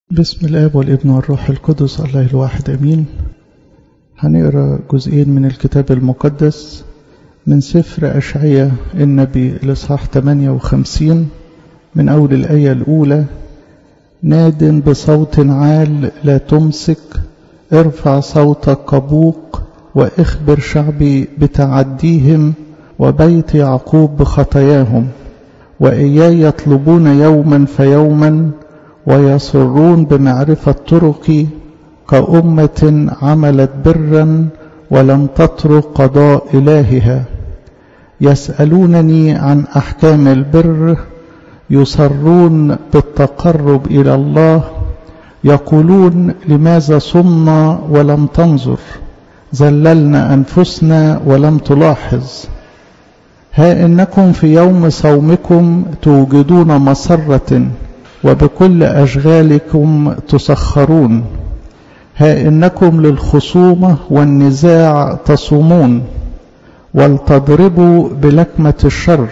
بسم الاب والابن والروح القدس الله الواحد امين هنقرا جزئين من الكتاب المقدس من سفر اشعياء النبي الاصحاح 58 من اول الايه الاولى ناد بصوت عال لا تمسك ارفع صوتك كبوق واخبر شعبي بتعديهم وبيت يعقوب بخطاياهم واياي يطلبون يوما فيوما ويصرون بمعرفة طرقي كأمة عملت برا ولم تترك قضاء إلهها يسألونني عن أحكام البر يصرون بالتقرب إلى الله يقولون لماذا صمنا ولم تنظر زللنا أنفسنا ولم تلاحظ ها إنكم في يوم صومكم توجدون مسرة وبكل أشغالكم تسخرون ها إنكم للخصومة والنزاع تصومون ولتضربوا بلكمة الشر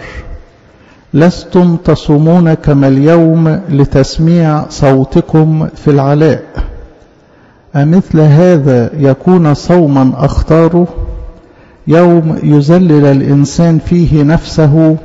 لستم تصومون كما اليوم لتسميع صوتكم في العلاء أمثل هذا يكون صوما أختاره يوم يذلل الإنسان فيه نفسه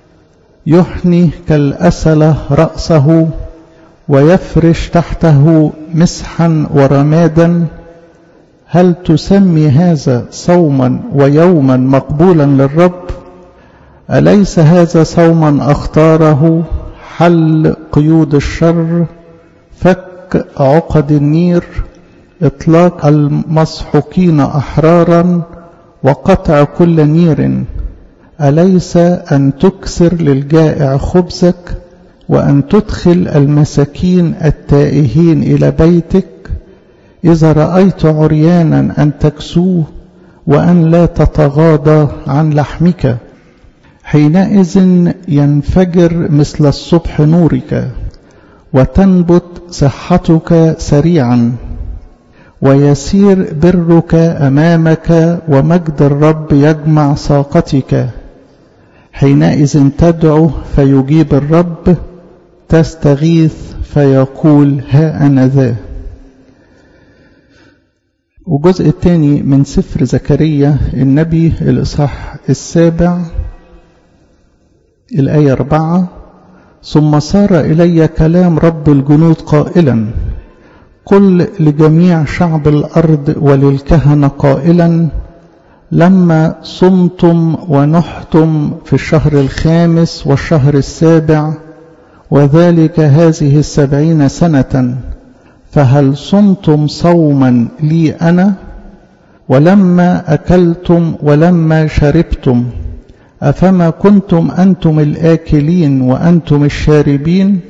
يحني كالأسلة رأسه ويفرش تحته مسحا ورمادا هل تسمي هذا صوما ويوما مقبولا للرب أليس هذا صوما أختاره حل قيود الشر فك عقد النير إطلاق المسحوقين أحرارا وقطع كل نير أليس أن تكسر للجائع خبزك وأن تدخل المساكين التائهين إلى بيتك إذا رأيت عريانا أن تكسوه وأن لا تتغاضى عن لحمك حينئذ ينفجر مثل الصبح نورك وتنبت صحتك سريعا ويسير برك أمامك ومجد الرب يجمع ساقتك حينئذ تدعو فيجيب الرب تستغيث فيقول ها أنا ذا والجزء الثاني من سفر زكريا النبي الإصحاح السابع الآية أربعة ثم صار إلي كلام رب الجنود قائلا قل لجميع شعب الأرض وللكهنة قائلا لما صمتم ونحتم في الشهر الخامس والشهر السابع وذلك هذه السبعين سنة فهل صمتم صوما لي أنا ولما أكلتم ولما شربتم أفما كنتم أنتم الآكلين وأنتم الشاربين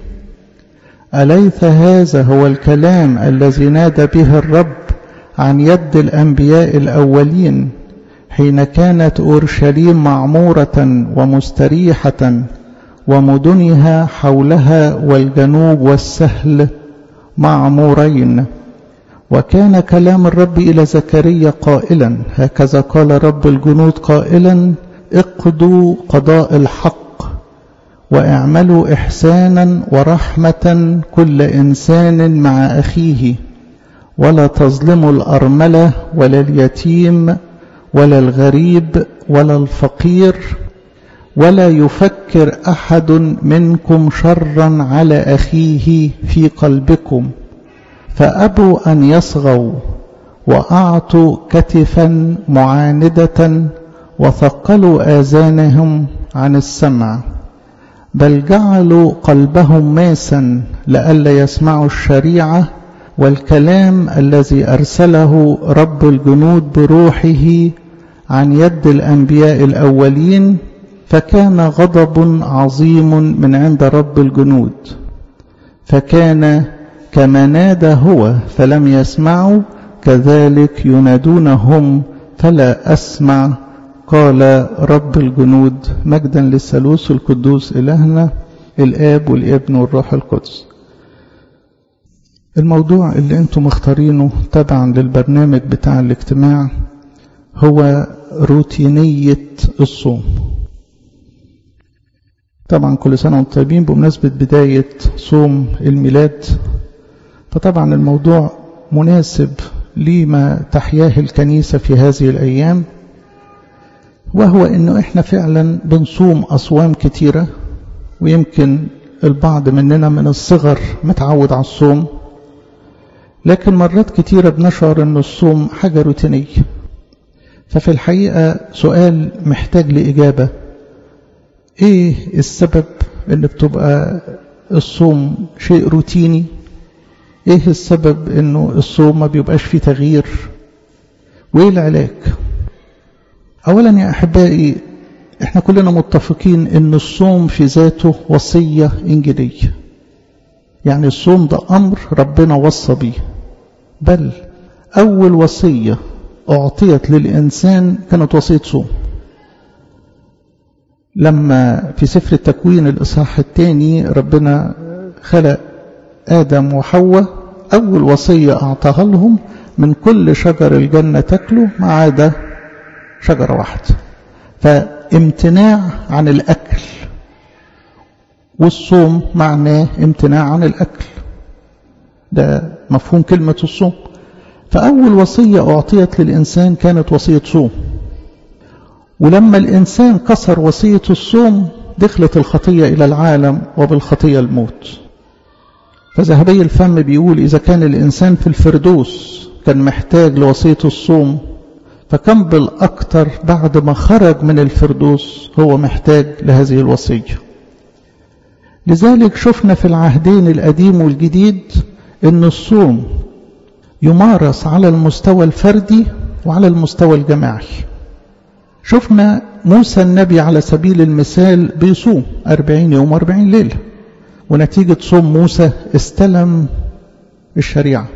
أليس هذا هو الكلام الذي نادى به الرب عن يد الأنبياء الأولين حين كانت أورشليم معمورة ومستريحة ومدنها حولها والجنوب والسهل معمورين وكان كلام الرب إلى زكريا قائلا هكذا قال رب الجنود قائلا اقضوا قضاء الحق واعملوا إحسانا ورحمة كل إنسان مع أخيه ولا تظلموا الأرملة ولا اليتيم ولا الغريب ولا الفقير ولا يفكر أحد منكم شرا على أخيه في قلبكم فأبوا أن يصغوا وأعطوا كتفا معاندة وثقلوا آذانهم عن السمع بل جعلوا قلبهم ماسا لئلا يسمعوا الشريعة والكلام الذي أرسله رب الجنود بروحه عن يد الأنبياء الأولين فكان غضب عظيم من عند رب الجنود فكان كما نادى هو فلم يسمعوا كذلك ينادونهم فلا أسمع قال رب الجنود مجدا للثالوث القدوس إلهنا الآب والابن والروح القدس الموضوع اللي انتم مختارينه تبعا للبرنامج بتاع الاجتماع هو روتينية الصوم طبعا كل سنة وانتم طيبين بمناسبة بداية صوم الميلاد فطبعا الموضوع مناسب لما تحياه الكنيسة في هذه الأيام وهو أنه إحنا فعلا بنصوم أصوام كتيرة ويمكن البعض مننا من الصغر متعود على الصوم لكن مرات كتيرة بنشعر أن الصوم حاجة روتينية ففي الحقيقة سؤال محتاج لإجابة إيه السبب أن بتبقى الصوم شيء روتيني إيه السبب أنه الصوم ما بيبقاش فيه تغيير وإيه العلاج أولا يا أحبائي إحنا كلنا متفقين أن الصوم في ذاته وصية إنجيلية يعني الصوم ده أمر ربنا وصى بيه بل أول وصية أعطيت للإنسان كانت وصية صوم لما في سفر التكوين الإصحاح الثاني ربنا خلق آدم وحواء أول وصية أعطاها لهم من كل شجر الجنة تاكلوا ما عدا شجرة واحدة فامتناع عن الأكل والصوم معناه امتناع عن الأكل ده مفهوم كلمة الصوم فأول وصية أعطيت للإنسان كانت وصية صوم ولما الإنسان كسر وصية الصوم دخلت الخطية إلى العالم وبالخطية الموت فذهبي الفم بيقول إذا كان الإنسان في الفردوس كان محتاج لوصية الصوم فكم بالأكثر بعد ما خرج من الفردوس هو محتاج لهذه الوصية لذلك شفنا في العهدين القديم والجديد أن الصوم يمارس على المستوى الفردي وعلى المستوى الجماعي شفنا موسى النبي على سبيل المثال بيصوم أربعين يوم أربعين ليلة ونتيجة صوم موسى استلم الشريعة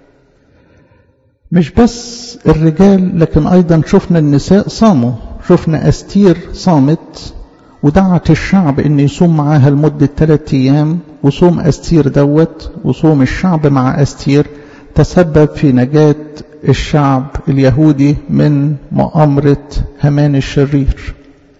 مش بس الرجال لكن أيضا شفنا النساء صاموا شفنا أستير صامت ودعت الشعب أن يصوم معاها لمدة ثلاثة أيام وصوم أستير دوت وصوم الشعب مع أستير تسبب في نجاة الشعب اليهودي من مؤامرة همان الشرير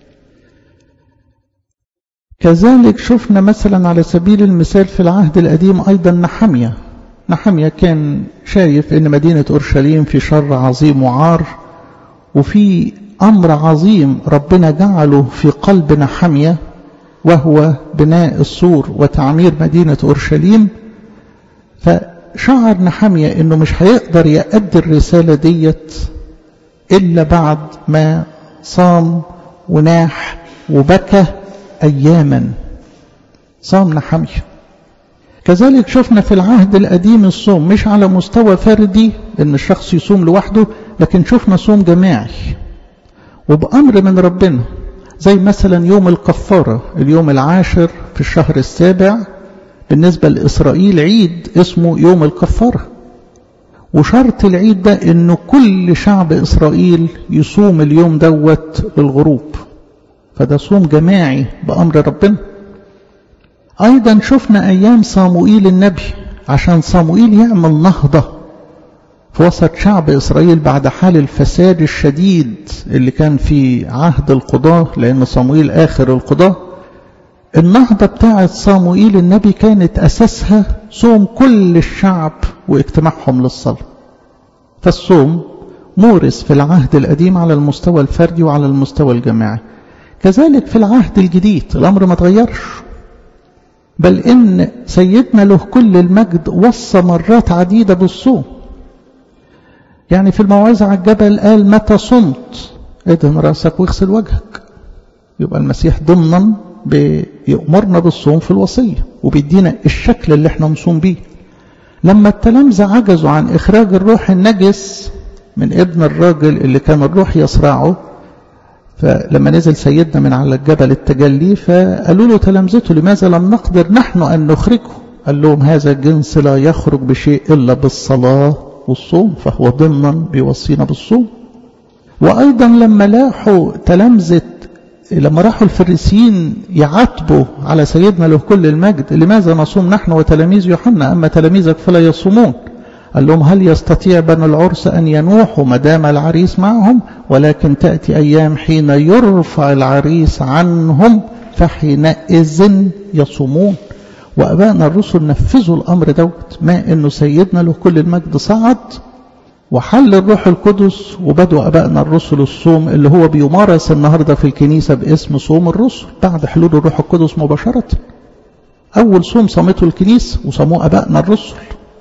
كذلك شفنا مثلا على سبيل المثال في العهد القديم أيضا نحمية نحمية كان شايف أن مدينة أورشليم في شر عظيم وعار وفي أمر عظيم ربنا جعله في قلب نحمية وهو بناء السور وتعمير مدينة أورشليم فشعر نحمية أنه مش هيقدر يأدي الرسالة ديت إلا بعد ما صام وناح وبكى أياما صام نحمية كذلك شفنا في العهد القديم الصوم مش على مستوى فردي ان الشخص يصوم لوحده لكن شفنا صوم جماعي وبأمر من ربنا زي مثلا يوم الكفارة اليوم العاشر في الشهر السابع بالنسبة لإسرائيل عيد اسمه يوم الكفارة وشرط العيد ده انه كل شعب إسرائيل يصوم اليوم دوت للغروب فده صوم جماعي بأمر ربنا أيضا شفنا أيام صاموئيل النبي عشان صاموئيل يعمل نهضة في وسط شعب إسرائيل بعد حال الفساد الشديد اللي كان في عهد القضاة لأن صاموئيل آخر القضاة النهضة بتاعة صاموئيل النبي كانت أساسها صوم كل الشعب واجتماعهم للصلاة فالصوم مورس في العهد القديم على المستوى الفردي وعلى المستوى الجماعي كذلك في العهد الجديد الأمر ما تغيرش بل إن سيدنا له كل المجد وصى مرات عديدة بالصوم يعني في الموعظة على الجبل قال متى صمت ادهن رأسك واغسل وجهك يبقى المسيح ضمنا بيأمرنا بالصوم في الوصية وبيدينا الشكل اللي احنا نصوم بيه لما التلامذة عجزوا عن إخراج الروح النجس من ابن الراجل اللي كان الروح يصرعه فلما نزل سيدنا من على الجبل التجلي فقالوا له تلامذته لماذا لم نقدر نحن أن نخرجه قال لهم هذا الجنس لا يخرج بشيء إلا بالصلاة والصوم فهو ضمنا بيوصينا بالصوم وأيضا لما لاحوا تلامذة لما راحوا الفريسيين يعاتبوا على سيدنا له كل المجد لماذا نصوم نحن وتلاميذ يوحنا أما تلاميذك فلا يصومون قال لهم هل يستطيع بنو العرس أن ينوحوا ما دام العريس معهم ولكن تأتي أيام حين يرفع العريس عنهم فحينئذ يصومون وأبائنا الرسل نفذوا الأمر دوت ما إنه سيدنا له كل المجد صعد وحل الروح القدس وبدوا أبائنا الرسل الصوم اللي هو بيمارس النهاردة في الكنيسة باسم صوم الرسل بعد حلول الروح القدس مباشرة أول صوم صامته الكنيسة وصاموه أبائنا الرسل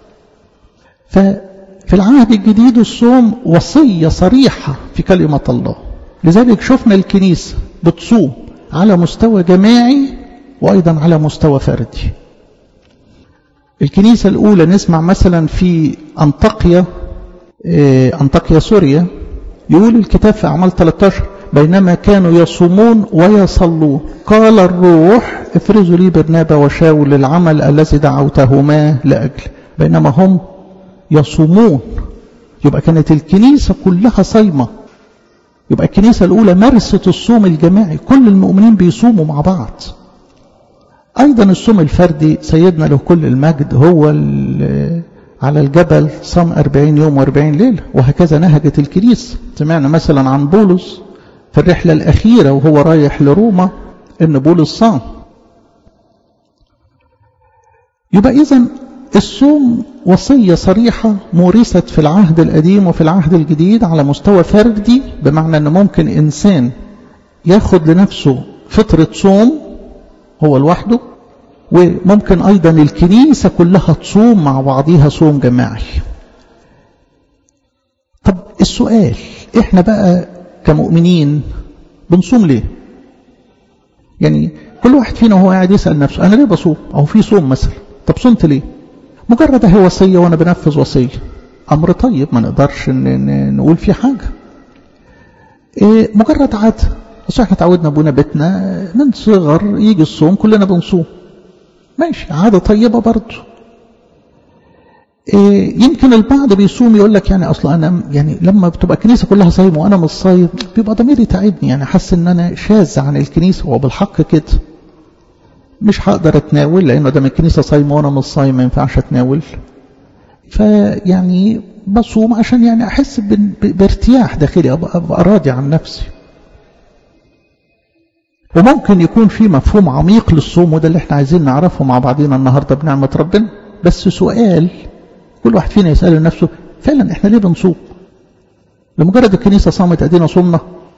ففي العهد الجديد الصوم وصية صريحة في كلمة الله لذلك شفنا الكنيسة بتصوم على مستوى جماعي وأيضا على مستوى فردي الكنيسة الأولى نسمع مثلا في أنطاقيا أنطاكيا سوريا يقول الكتاب في أعمال 13 بينما كانوا يصومون ويصلون قال الروح افرزوا لي برنابا وشاول للعمل الذي دعوتهما لأجل بينما هم يصومون يبقى كانت الكنيسة كلها صايمة يبقى الكنيسة الأولى مارست الصوم الجماعي كل المؤمنين بيصوموا مع بعض أيضا الصوم الفردي سيدنا له كل المجد هو على الجبل صام أربعين يوم وأربعين ليلة وهكذا نهجت الكنيسة سمعنا مثلا عن بولس في الرحلة الأخيرة وهو رايح لروما إن بولس صام يبقى إذا الصوم وصية صريحة مورست في العهد القديم وفي العهد الجديد على مستوى فردي بمعنى أن ممكن إنسان ياخد لنفسه فترة صوم هو لوحده وممكن أيضا الكنيسة كلها تصوم مع بعضها صوم جماعي طب السؤال احنا بقى كمؤمنين بنصوم ليه يعني كل واحد فينا وهو قاعد يسأل نفسه أنا ليه بصوم أو في صوم مثلا طب صمت ليه مجرد هي وصية وأنا بنفذ وصية أمر طيب ما نقدرش نقول فيه حاجة إيه مجرد عادة بس احنا تعودنا ابونا بيتنا من صغر يجي الصوم كلنا بنصوم ماشي عادة طيبة برضه إيه يمكن البعض بيصوم يقول لك يعني اصلا انا يعني لما بتبقى الكنيسه كلها صايمه وانا مش صايم بيبقى ضميري تعبني يعني حاسس ان انا شاذ عن الكنيسه وبالحق كده مش هقدر اتناول لانه ده من الكنيسه صايمه وانا مش صايم ما ينفعش اتناول فيعني بصوم عشان يعني احس بارتياح داخلي ابقى, أبقى راضي عن نفسي وممكن يكون في مفهوم عميق للصوم وده اللي احنا عايزين نعرفه مع بعضنا النهارده بنعمه ربنا بس سؤال كل واحد فينا يسأل لنفسه فعلا احنا ليه بنصوم لمجرد الكنيسة صامت ادينا صومنا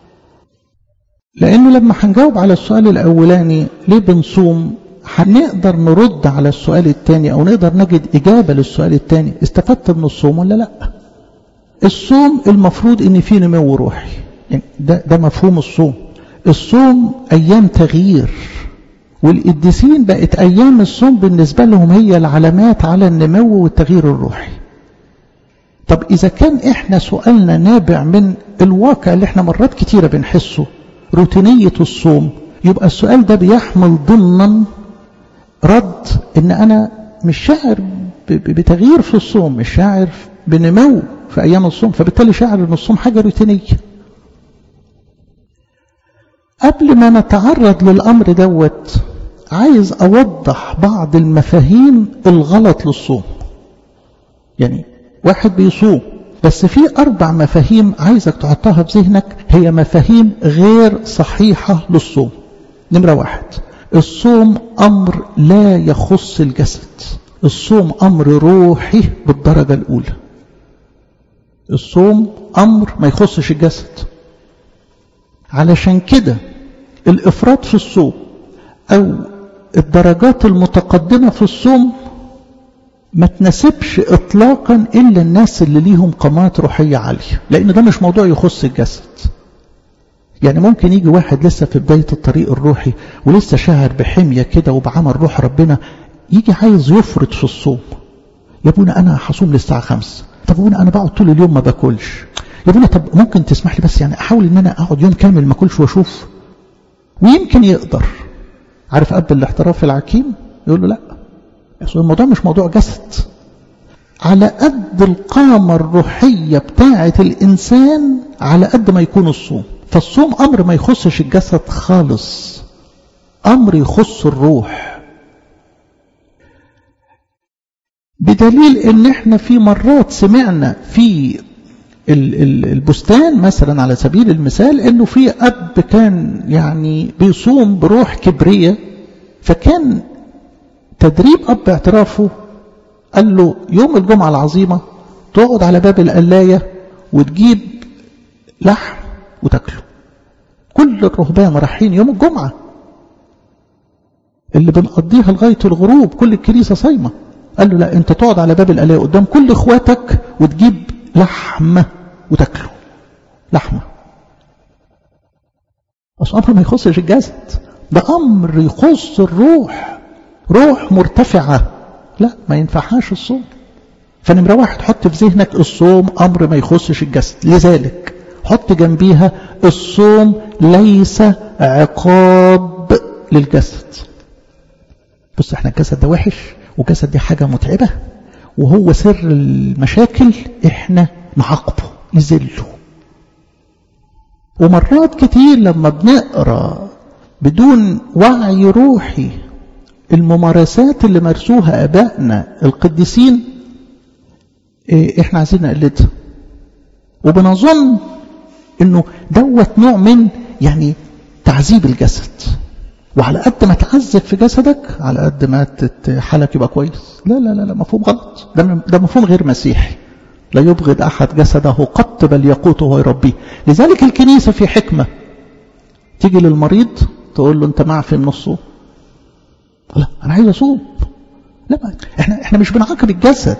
لانه لما هنجاوب على السؤال الاولاني ليه بنصوم هنقدر نرد على السؤال الثاني او نقدر نجد اجابة للسؤال الثاني استفدت من الصوم ولا لا الصوم المفروض ان فيه نمو روحي يعني ده, ده مفهوم الصوم الصوم ايام تغيير والقديسين بقت أيام الصوم بالنسبة لهم هي العلامات على النمو والتغيير الروحي طب إذا كان إحنا سؤالنا نابع من الواقع اللي إحنا مرات كتيرة بنحسه روتينية الصوم يبقى السؤال ده بيحمل ضمنا رد إن أنا مش شاعر بتغيير في الصوم مش شاعر بنمو في أيام الصوم فبالتالي شاعر إن الصوم حاجة روتينية قبل ما نتعرض للأمر دوت عايز أوضح بعض المفاهيم الغلط للصوم يعني واحد بيصوم بس في أربع مفاهيم عايزك تحطها في ذهنك هي مفاهيم غير صحيحة للصوم نمرة واحد الصوم أمر لا يخص الجسد الصوم أمر روحي بالدرجة الأولى الصوم أمر ما يخصش الجسد علشان كده الإفراط في الصوم أو الدرجات المتقدمة في الصوم ما تناسبش إطلاقا إلا الناس اللي ليهم قامات روحية عالية لأن ده مش موضوع يخص الجسد يعني ممكن يجي واحد لسه في بداية الطريق الروحي ولسه شاعر بحمية كده وبعمل روح ربنا يجي عايز يفرط في الصوم يا ابونا أنا هصوم للساعة خمسة طب ابونا أنا بقعد طول اليوم ما باكلش يا ابونا طب ممكن تسمح لي بس يعني أحاول إن أنا أقعد يوم كامل ما أكلش وأشوف ويمكن يقدر عارف قد الاحتراف العكيم يقول له لا الموضوع مش موضوع جسد على قد القامة الروحية بتاعة الإنسان على قد ما يكون الصوم فالصوم أمر ما يخصش الجسد خالص أمر يخص الروح بدليل ان احنا في مرات سمعنا في البستان مثلا على سبيل المثال انه في اب كان يعني بيصوم بروح كبرية فكان تدريب أب اعترافه قال له يوم الجمعة العظيمة تقعد على باب القلاية وتجيب لحم وتاكله كل الرهبان رايحين يوم الجمعة اللي بنقضيها لغاية الغروب كل الكنيسة صايمة قال له لا انت تقعد على باب القلاية قدام كل اخواتك وتجيب لحمة وتاكله لحمة أصل أمر ما يخصش الجسد ده أمر يخص الروح روح مرتفعة لا ما ينفعهاش الصوم فنمرة واحد حط في ذهنك الصوم أمر ما يخصش الجسد لذلك حط جنبيها الصوم ليس عقاب للجسد بص احنا الجسد ده وحش والجسد دي حاجة متعبة وهو سر المشاكل احنا نعاقبه نذله ومرات كتير لما بنقرا بدون وعي روحي الممارسات اللي مارسوها ابائنا القديسين ايه احنا عايزين نقلدها وبنظن انه دوت نوع من يعني تعذيب الجسد وعلى قد ما تعذب في جسدك على قد ما حالك يبقى كويس لا لا لا, لا مفهوم غلط ده, ده مفهوم غير مسيحي لا يبغض أحد جسده قط بل يقوته ويربيه لذلك الكنيسة في حكمة تيجي للمريض تقول له أنت معفي من الصوم لا أنا عايز أصوم لا ما احنا احنا مش بنعاقب الجسد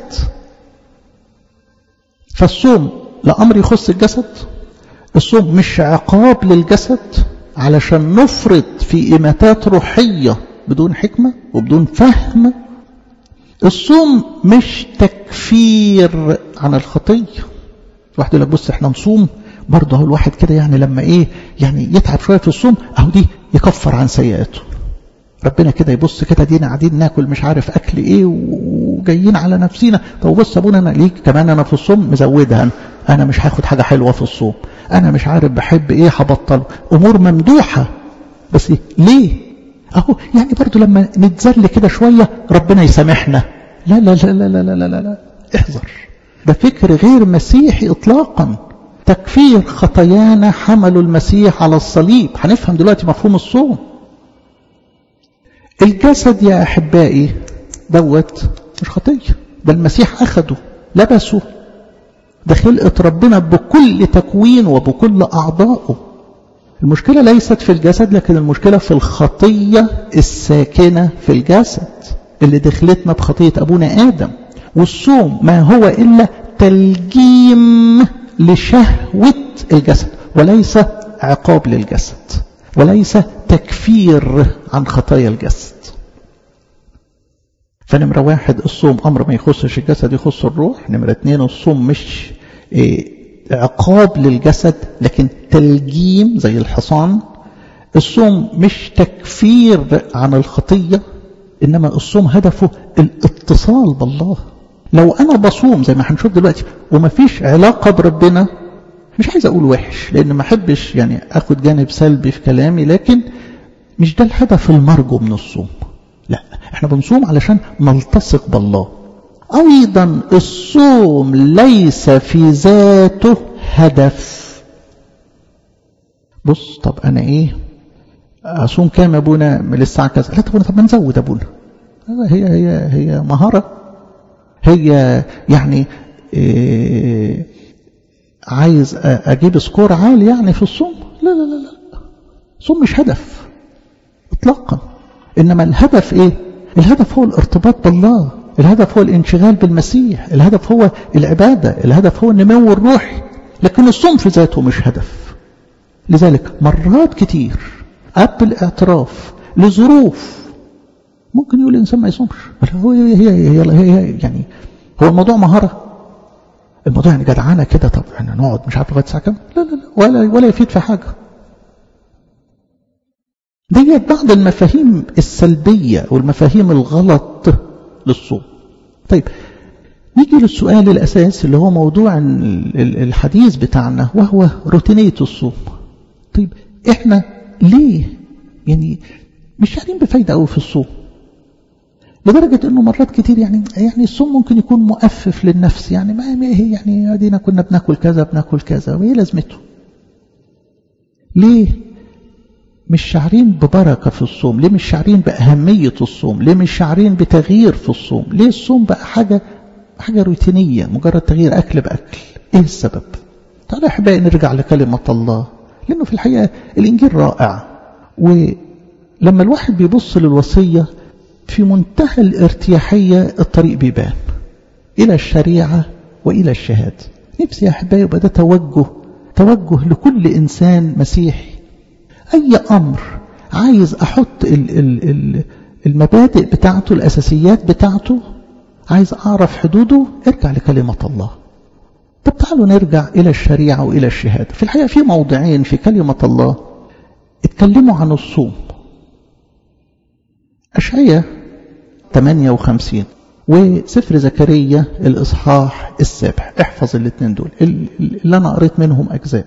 فالصوم لا أمر يخص الجسد الصوم مش عقاب للجسد علشان نفرط في إماتات روحية بدون حكمة وبدون فهم الصوم مش تكفير عن الخطية واحد يقول لك بص احنا نصوم برضه هو الواحد كده يعني لما ايه يعني يتعب شوية في الصوم اهو دي يكفر عن سيئاته ربنا كده يبص كده دينا قاعدين ناكل مش عارف اكل ايه وجايين على نفسينا طب بص ابونا انا ليك كمان انا في الصوم مزودها انا انا مش هاخد حاجه حلوه في الصوم انا مش عارف بحب ايه هبطل امور ممدوحه بس ليه اهو يعني برضو لما نتذل كده شويه ربنا يسامحنا لا لا لا لا لا لا لا, لا, لا. احذر ده فكر غير مسيحي اطلاقا تكفير خطايانا حملوا المسيح على الصليب هنفهم دلوقتي مفهوم الصوم الجسد يا احبائي دوت مش خطيه ده المسيح اخده لبسه ده خلقة ربنا بكل تكوين وبكل أعضائه المشكلة ليست في الجسد لكن المشكلة في الخطية الساكنة في الجسد اللي دخلتنا بخطية أبونا آدم والصوم ما هو إلا تلجيم لشهوة الجسد وليس عقاب للجسد وليس تكفير عن خطايا الجسد فنمرة واحد الصوم أمر ما يخصش الجسد يخص الروح نمرة اتنين الصوم مش إيه عقاب للجسد لكن تلجيم زي الحصان الصوم مش تكفير عن الخطية إنما الصوم هدفه الاتصال بالله لو أنا بصوم زي ما هنشوف دلوقتي وما فيش علاقة بربنا مش عايز أقول وحش لأن ما أحبش يعني أخد جانب سلبي في كلامي لكن مش ده الهدف المرجو من الصوم لا احنا بنصوم علشان نلتصق بالله أيضا الصوم ليس في ذاته هدف بص طب أنا إيه أصوم كام يا أبونا من الساعة كذا لا طب طب ما نزود أبونا هي هي هي مهارة هي يعني إيه عايز أجيب سكور عالي يعني في الصوم لا لا لا لا الصوم مش هدف إطلاقا إنما الهدف إيه الهدف هو الارتباط بالله الهدف هو الانشغال بالمسيح الهدف هو العبادة الهدف هو النمو الروحي لكن الصوم في ذاته مش هدف لذلك مرات كتير قبل الاعتراف لظروف ممكن يقول الإنسان ما يصومش هو هي هي, هي, هي يعني هو الموضوع مهارة الموضوع يعني جدعانة كده طب احنا نقعد مش عارف لغاية الساعة كام لا لا لا ولا ولا يفيد في حاجة ديت بعض المفاهيم السلبية والمفاهيم الغلط للصوم طيب نيجي للسؤال الأساسي اللي هو موضوع الحديث بتاعنا وهو روتينية الصوم طيب احنا ليه يعني مش قاعدين بفايدة قوي في الصوم لدرجة انه مرات كتير يعني يعني الصوم ممكن يكون مؤفف للنفس يعني ما هي يعني ادينا كنا بناكل كذا بناكل كذا وايه لازمته ليه مش شعرين ببركة في الصوم ليه مش شعرين بأهمية الصوم ليه مش شعرين بتغيير في الصوم ليه الصوم بقى حاجة حاجة روتينية مجرد تغيير أكل بأكل إيه السبب تعالى أحبائي نرجع لكلمة الله لأنه في الحقيقة الإنجيل رائع ولما الواحد بيبص للوصية في منتهى الارتياحية الطريق بيبان إلى الشريعة وإلى الشهادة نفسي يا أحبائي يبقى ده توجه توجه لكل إنسان مسيحي أي أمر عايز أحط ال ال ال المبادئ بتاعته الأساسيات بتاعته عايز أعرف حدوده ارجع لكلمة الله طب تعالوا نرجع إلى الشريعة وإلى الشهادة في الحقيقة في موضعين في كلمة الله اتكلموا عن الصوم أشعية 58 وسفر زكريا الإصحاح السابع احفظ الاثنين دول اللي أنا قريت منهم أجزاء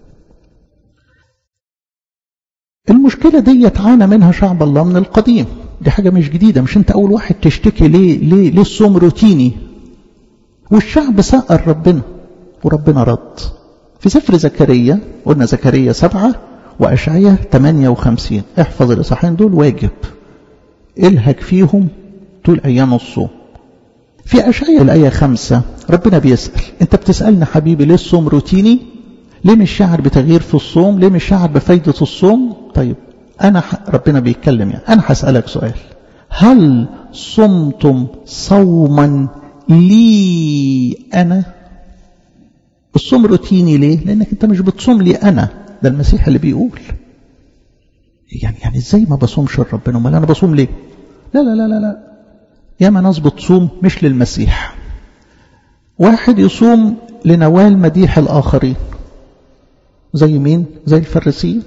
المشكلة دي عانى منها شعب الله من القديم دي حاجة مش جديدة مش انت أول واحد تشتكي ليه ليه ليه الصوم روتيني والشعب سأل ربنا وربنا رد في سفر زكريا قلنا زكريا سبعة وأشعية 58 احفظ الإصحاحين دول واجب الهج فيهم طول أيام الصوم في أشعية الآية خمسة ربنا بيسأل أنت بتسألنا حبيبي ليه الصوم روتيني ليه مش شاعر بتغيير في الصوم ليه مش شاعر بفايدة الصوم طيب أنا ح... ربنا بيتكلم يعني أنا هسألك سؤال هل صمتم صوما لي أنا الصوم روتيني ليه لأنك أنت مش بتصوم لي أنا ده المسيح اللي بيقول يعني يعني ازاي ما بصومش لربنا امال انا بصوم ليه لا لا لا لا لا ياما ناس بتصوم مش للمسيح واحد يصوم لنوال مديح الاخرين زي مين زي الفريسيين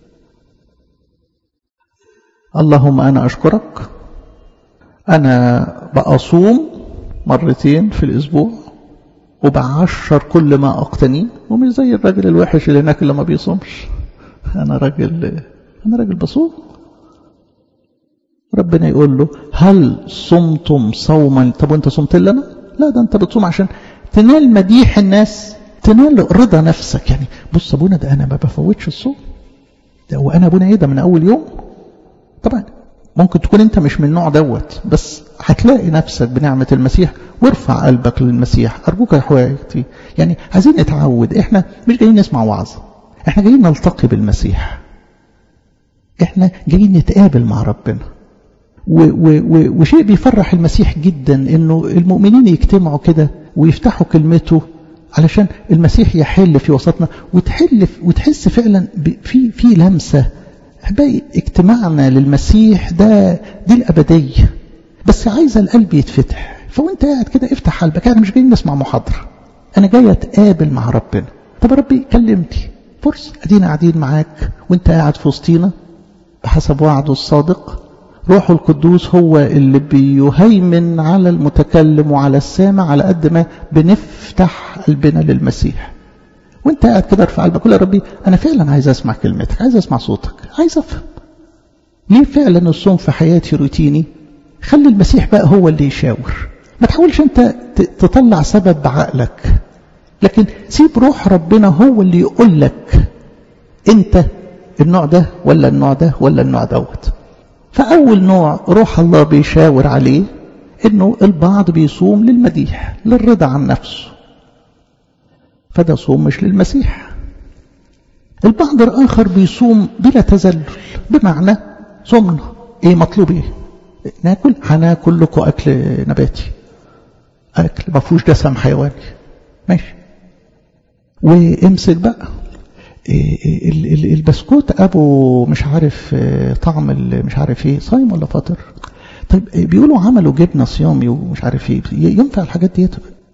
اللهم انا اشكرك انا بأصوم مرتين في الاسبوع وبعشر كل ما اقتنيه ومش زي الراجل الوحش اللي هناك اللي ما بيصومش انا راجل أنا راجل بصوم ربنا يقول له هل صمتم صوما طب وانت صمت لنا لا ده انت بتصوم عشان تنال مديح الناس تنال رضا نفسك يعني بص ابونا ده انا ما بفوتش الصوم ده وانا ابونا ايه ده من اول يوم طبعا ممكن تكون انت مش من النوع دوت بس هتلاقي نفسك بنعمة المسيح وارفع قلبك للمسيح ارجوك يا اخواتي يعني عايزين نتعود احنا مش جايين نسمع وعظ احنا جايين نلتقي بالمسيح احنا جايين نتقابل مع ربنا و و و وشيء بيفرح المسيح جدا انه المؤمنين يجتمعوا كده ويفتحوا كلمته علشان المسيح يحل في وسطنا وتحل وتحس فعلا في في لمسه احبائي اجتماعنا للمسيح ده دي الابديه بس عايزه القلب يتفتح فوانت قاعد كده افتح قلبك انا مش جاي نسمع محاضره انا جاي اتقابل مع ربنا طب يا ربي كلمتي فرصه ادينا قاعدين معاك وانت قاعد في وسطينا بحسب وعده الصادق روح القدوس هو اللي بيهيمن على المتكلم وعلى السامع على قد ما بنفتح قلبنا للمسيح وانت قاعد كده ارفع قلبك يا ربي انا فعلا عايز اسمع كلمتك عايز اسمع صوتك عايز افهم ليه فعلا الصوم في حياتي روتيني خلي المسيح بقى هو اللي يشاور ما تحاولش انت تطلع سبب بعقلك لكن سيب روح ربنا هو اللي يقول لك انت النوع ده ولا النوع ده ولا النوع دوت فأول نوع روح الله بيشاور عليه انه البعض بيصوم للمديح للرضا عن نفسه فده صوم مش للمسيح البعض الآخر بيصوم بلا تزلل بمعنى صومنا ايه مطلوب ايه ناكل هناكل لكم اكل نباتي اكل ما فيهوش دسم حيواني ماشي وامسك بقى البسكوت ابو مش عارف طعم مش عارف ايه صايم ولا فاطر طيب بيقولوا عملوا جبنه صيامي ومش عارف ايه ينفع الحاجات دي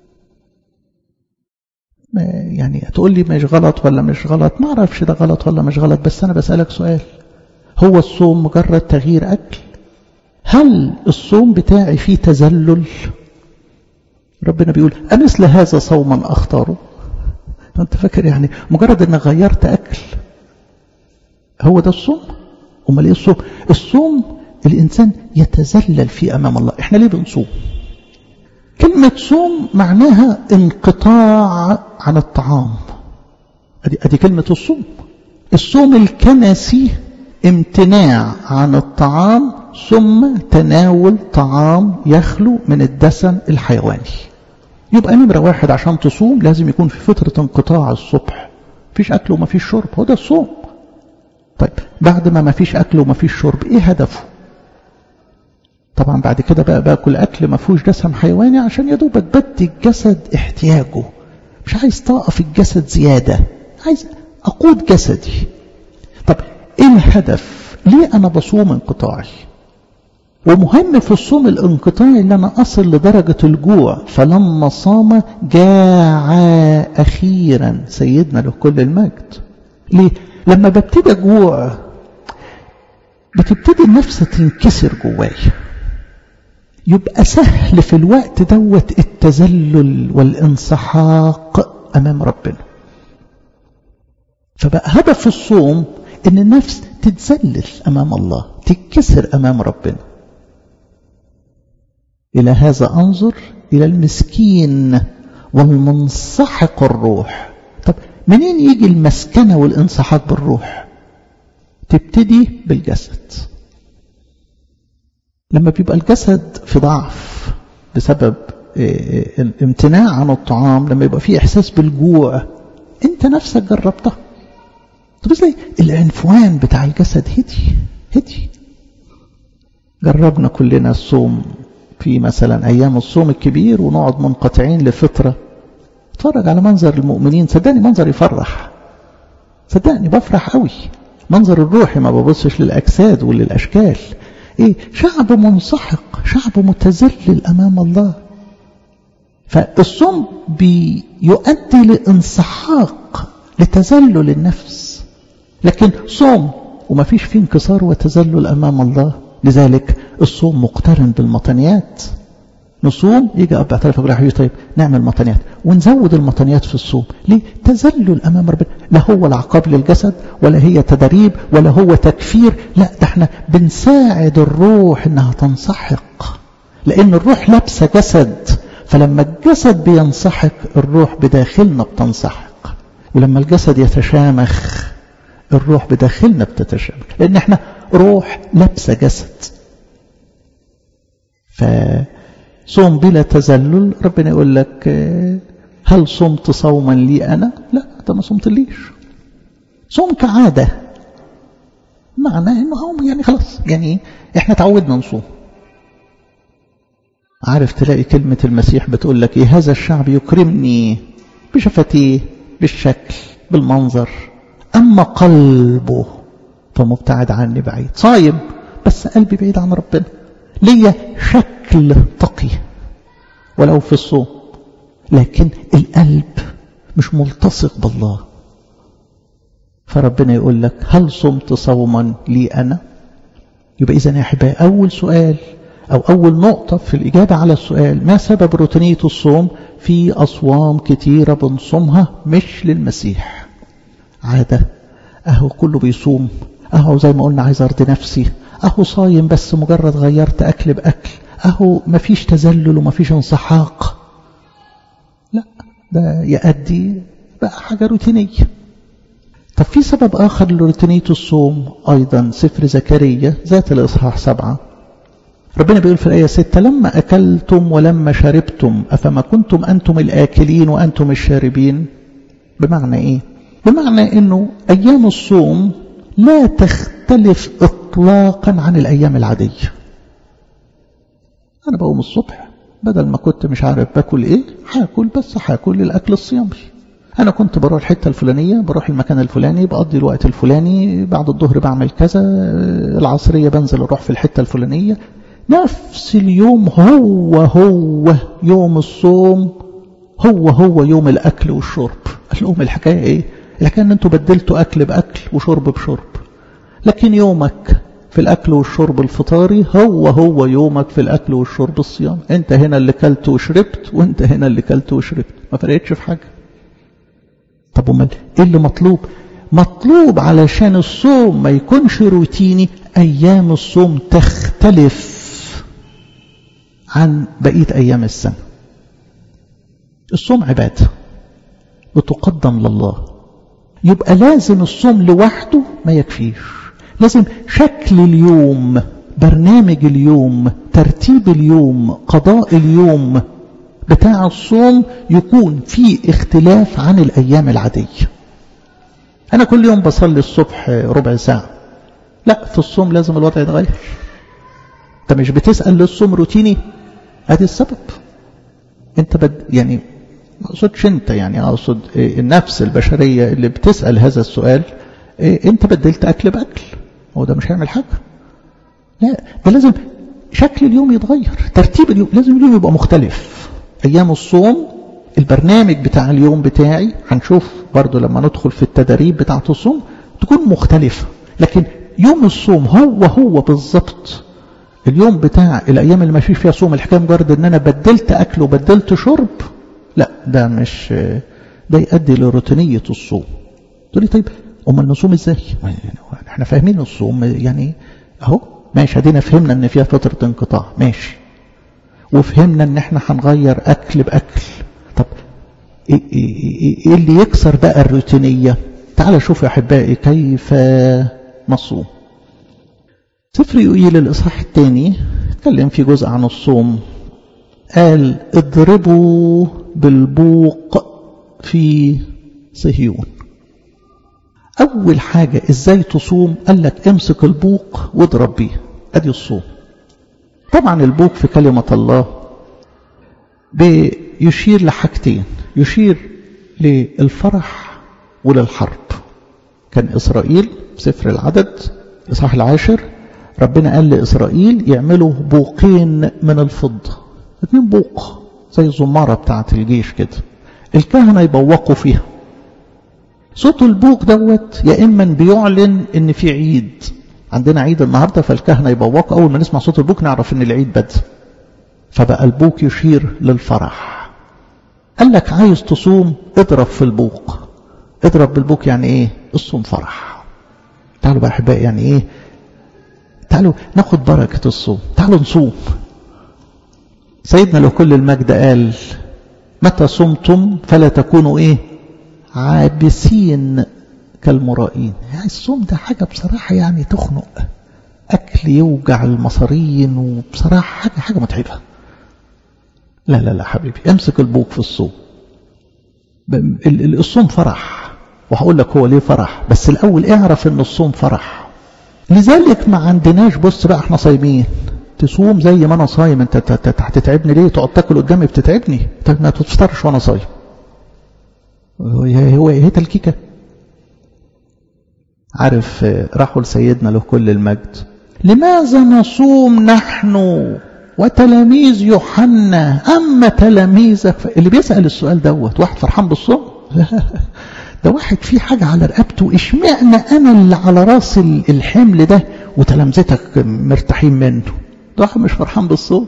يعني تقول لي مش غلط ولا مش غلط ما اعرفش ده غلط ولا مش غلط بس انا بسالك سؤال هو الصوم مجرد تغيير اكل هل الصوم بتاعي فيه تذلل ربنا بيقول أمثل هذا صوما أختاره أنت فاكر يعني مجرد أن غيرت أكل هو ده الصوم أمال إيه الصوم الصوم الإنسان يتذلل فيه أمام الله إحنا ليه بنصوم كلمة صوم معناها انقطاع عن الطعام أدي, أدي كلمة الصوم الصوم الكنسي امتناع عن الطعام ثم تناول طعام يخلو من الدسم الحيواني يبقى نمرة واحد عشان تصوم لازم يكون في فترة انقطاع الصبح مفيش أكل ومفيش شرب هو ده الصوم طيب بعد ما مفيش أكل ومفيش شرب إيه هدفه طبعا بعد كده بقى باكل أكل ما فيهوش دسم حيواني عشان يا دوبك بدي الجسد احتياجه مش عايز طاقة في الجسد زيادة عايز أقود جسدي طب إيه الهدف ليه أنا بصوم انقطاعي ومهم في الصوم الانقطاعي ان انا اصل لدرجة الجوع فلما صام جاع اخيرا سيدنا له كل المجد ليه لما ببتدي اجوع بتبتدي النفس تنكسر جواي يبقى سهل في الوقت دوت التذلل والانسحاق امام ربنا فبقى هدف الصوم ان النفس تتذلل امام الله تتكسر امام ربنا إلى هذا أنظر إلى المسكين والمنسحق الروح طب منين يجي المسكنة والانسحاق بالروح تبتدي بالجسد لما بيبقى الجسد في ضعف بسبب الامتناع عن الطعام لما يبقى فيه إحساس بالجوع أنت نفسك جربتها طب ازاي العنفوان بتاع الجسد هدي هدي جربنا كلنا الصوم في مثلا أيام الصوم الكبير ونقعد منقطعين لفترة اتفرج على منظر المؤمنين صدقني منظر يفرح صدقني بفرح قوي منظر الروحي ما ببصش للأجساد وللأشكال إيه شعب منسحق شعب متذلل أمام الله فالصوم بيؤدي لانسحاق لتذلل النفس لكن صوم وما فيش فيه انكسار وتذلل أمام الله لذلك الصوم مقترن بالمطنيات نصوم يجي أب اعترف يقول يا طيب نعمل مطنيات ونزود المطنيات في الصوم ليه تذلل أمام ربنا لا هو العقاب للجسد ولا هي تدريب ولا هو تكفير لا ده احنا بنساعد الروح انها تنسحق لأن الروح لابسة جسد فلما الجسد بينسحق الروح بداخلنا بتنسحق ولما الجسد يتشامخ الروح بداخلنا بتتشامخ لأن احنا روح لابسة جسد فصوم بلا تذلل ربنا يقول لك هل صمت صوما لي أنا لا أنت ما صمت ليش صوم كعادة معناه انه هم يعني خلاص يعني احنا تعودنا نصوم عارف تلاقي كلمة المسيح بتقول لك ايه هذا الشعب يكرمني بشفتيه بالشكل بالمنظر اما قلبه فمبتعد عني بعيد صايم بس قلبي بعيد عن ربنا ليا شكل تقي ولو في الصوم لكن القلب مش ملتصق بالله فربنا يقول لك هل صمت صوما لي أنا يبقى إذا يا أحبائي أول سؤال أو أول نقطة في الإجابة على السؤال ما سبب روتينية الصوم في أصوام كتيرة بنصومها مش للمسيح عادة أهو كله بيصوم أهو زي ما قلنا عايز أرضي نفسي أهو صايم بس مجرد غيرت أكل بأكل أهو مفيش تذلل ومفيش انسحاق لا ده يؤدي بقى حاجة روتينية طب في سبب آخر لروتينية الصوم أيضا سفر زكريا ذات الإصحاح سبعة ربنا بيقول في الآية ستة لما أكلتم ولما شربتم أفما كنتم أنتم الآكلين وأنتم الشاربين بمعنى إيه بمعنى أنه أيام الصوم لا تختلف إطلاقا عن الأيام العادية أنا بقوم الصبح بدل ما كنت مش عارف باكل إيه هاكل بس هاكل الأكل الصيامي أنا كنت بروح الحتة الفلانية بروح المكان الفلاني بقضي الوقت الفلاني بعد الظهر بعمل كذا العصرية بنزل أروح في الحتة الفلانية نفس اليوم هو هو يوم الصوم هو هو يوم الأكل والشرب الأم الحكاية إيه الحكاية أن أنتوا بدلتوا أكل بأكل وشرب بشرب لكن يومك في الأكل والشرب الفطاري هو هو يومك في الأكل والشرب الصيام أنت هنا اللي كلت وشربت وأنت هنا اللي كلت وشربت ما فرقتش في حاجة طب امال ايه اللي مطلوب مطلوب علشان الصوم ما يكونش روتيني ايام الصوم تختلف عن بقيه ايام السنه الصوم عباده بتقدم لله يبقى لازم الصوم لوحده ما يكفيش لازم شكل اليوم برنامج اليوم ترتيب اليوم قضاء اليوم بتاع الصوم يكون فيه اختلاف عن الأيام العادية أنا كل يوم بصلي الصبح ربع ساعة لا في الصوم لازم الوضع يتغير انت مش بتسأل للصوم روتيني ادي السبب انت بد يعني ما اقصدش انت يعني اقصد النفس البشرية اللي بتسأل هذا السؤال انت بدلت اكل باكل هو ده مش هيعمل حاجة لا ده لازم شكل اليوم يتغير ترتيب اليوم لازم اليوم يبقى مختلف ايام الصوم البرنامج بتاع اليوم بتاعي هنشوف برضو لما ندخل في التدريب بتاعة الصوم تكون مختلفة لكن يوم الصوم هو هو بالظبط اليوم بتاع الايام اللي ما فيش فيها صوم الحكايه مجرد ان انا بدلت اكل وبدلت شرب لا ده مش ده يؤدي لروتينيه الصوم تقول لي طيب امال نصوم ازاي احنا فاهمين الصوم يعني اهو ماشي ادينا فهمنا ان فيها فتره انقطاع ماشي وفهمنا ان احنا هنغير اكل باكل طب ايه, إيه, إيه اللي يكسر بقى الروتينيه تعال شوف يا احبائي كيف نصوم سفر يقيل الإصحاح الثاني اتكلم في جزء عن الصوم قال اضربوا بالبوق في صهيون أول حاجة إزاي تصوم قال لك امسك البوق واضرب بيه أدي الصوم طبعا البوق في كلمة الله بيشير لحاجتين يشير للفرح وللحرب كان إسرائيل سفر العدد إصحاح العاشر ربنا قال لإسرائيل يعملوا بوقين من الفضة اتنين بوق زي الزمارة بتاعة الجيش كده الكهنة يبوقوا فيها صوت البوق دوت يا إما بيعلن إن في عيد عندنا عيد النهاردة فالكهنة يبوقوا أول ما نسمع صوت البوق نعرف إن العيد بدأ فبقى البوق يشير للفرح قال لك عايز تصوم اضرب في البوق اضرب بالبوق يعني ايه الصوم فرح تعالوا بقى احبائي يعني ايه تعالوا ناخد بركة الصوم تعالوا نصوم سيدنا له كل المجد قال متى صمتم فلا تكونوا ايه عابسين كالمرائين يعني الصوم ده حاجة بصراحة يعني تخنق أكل يوجع المصارين وبصراحة حاجة حاجة متعبة لا لا لا حبيبي امسك البوق في الصوم الصوم فرح وهقول لك هو ليه فرح بس الأول اعرف ان الصوم فرح لذلك ما عندناش بص بقى احنا صايمين تصوم زي ما انا صايم انت هتتعبني ليه تقعد تاكل قدامي بتتعبني طيب ما تفطرش وانا صايم هو هي تلكيكه عارف راحوا لسيدنا له كل المجد لماذا نصوم نحن وتلاميذ يوحنا أما تلاميذك اللي بيسأل السؤال دوت واحد فرحان بالصوم ده واحد فيه حاجة على رقبته اشمعنى أنا اللي على راس الحمل ده وتلامذتك مرتاحين منه ده واحد مش فرحان بالصوم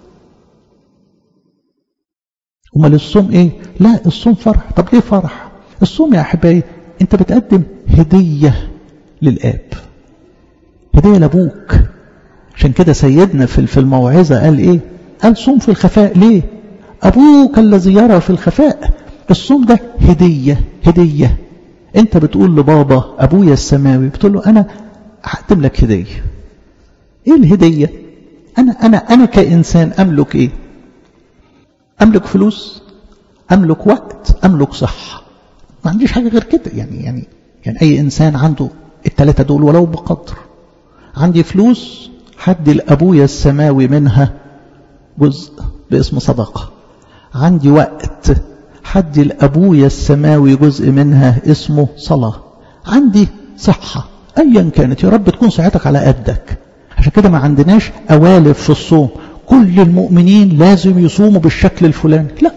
امال الصوم ايه لا الصوم فرح طب ليه فرح الصوم يا احبائي انت بتقدم هديه للاب هديه لابوك عشان كده سيدنا في في الموعظه قال ايه قال صوم في الخفاء ليه ابوك الذي يرى في الخفاء الصوم ده هديه هديه انت بتقول لبابا ابويا السماوي بتقول له انا هقدم لك هديه ايه الهديه انا انا انا كانسان املك ايه املك فلوس املك وقت املك صحه ما عنديش حاجه غير كده يعني يعني يعني اي انسان عنده الثلاثه دول ولو بقدر عندي فلوس حدي لابويا السماوي منها جزء باسم صدقه عندي وقت حدي لابويا السماوي جزء منها اسمه صلاه عندي صحه ايا كانت يا رب تكون صحتك على قدك عشان كده ما عندناش قوالب في الصوم كل المؤمنين لازم يصوموا بالشكل الفلاني لا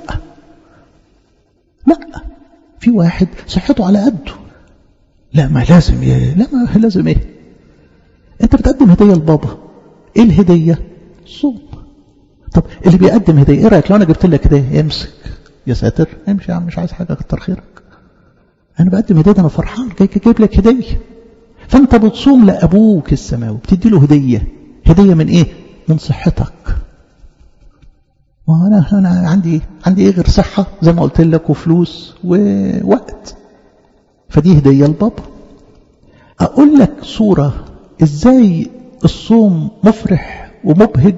لا في واحد صحته على قده لا ما لازم ي... لا ما لازم ايه انت بتقدم هديه لبابا ايه الهديه صوم طب اللي بيقدم هديه ايه رايك لو انا جبت لك هديه امسك يا ساتر امشي يا عم مش عايز حاجه كتر خيرك انا بقدم هديه انا فرحان جاي جايب لك هديه فانت بتصوم لابوك السماوي بتدي له هديه هديه من ايه من صحتك ما انا انا عندي عندي ايه غير صحه زي ما قلت لك وفلوس ووقت فدي هديه لبابا اقول لك صوره ازاي الصوم مفرح ومبهج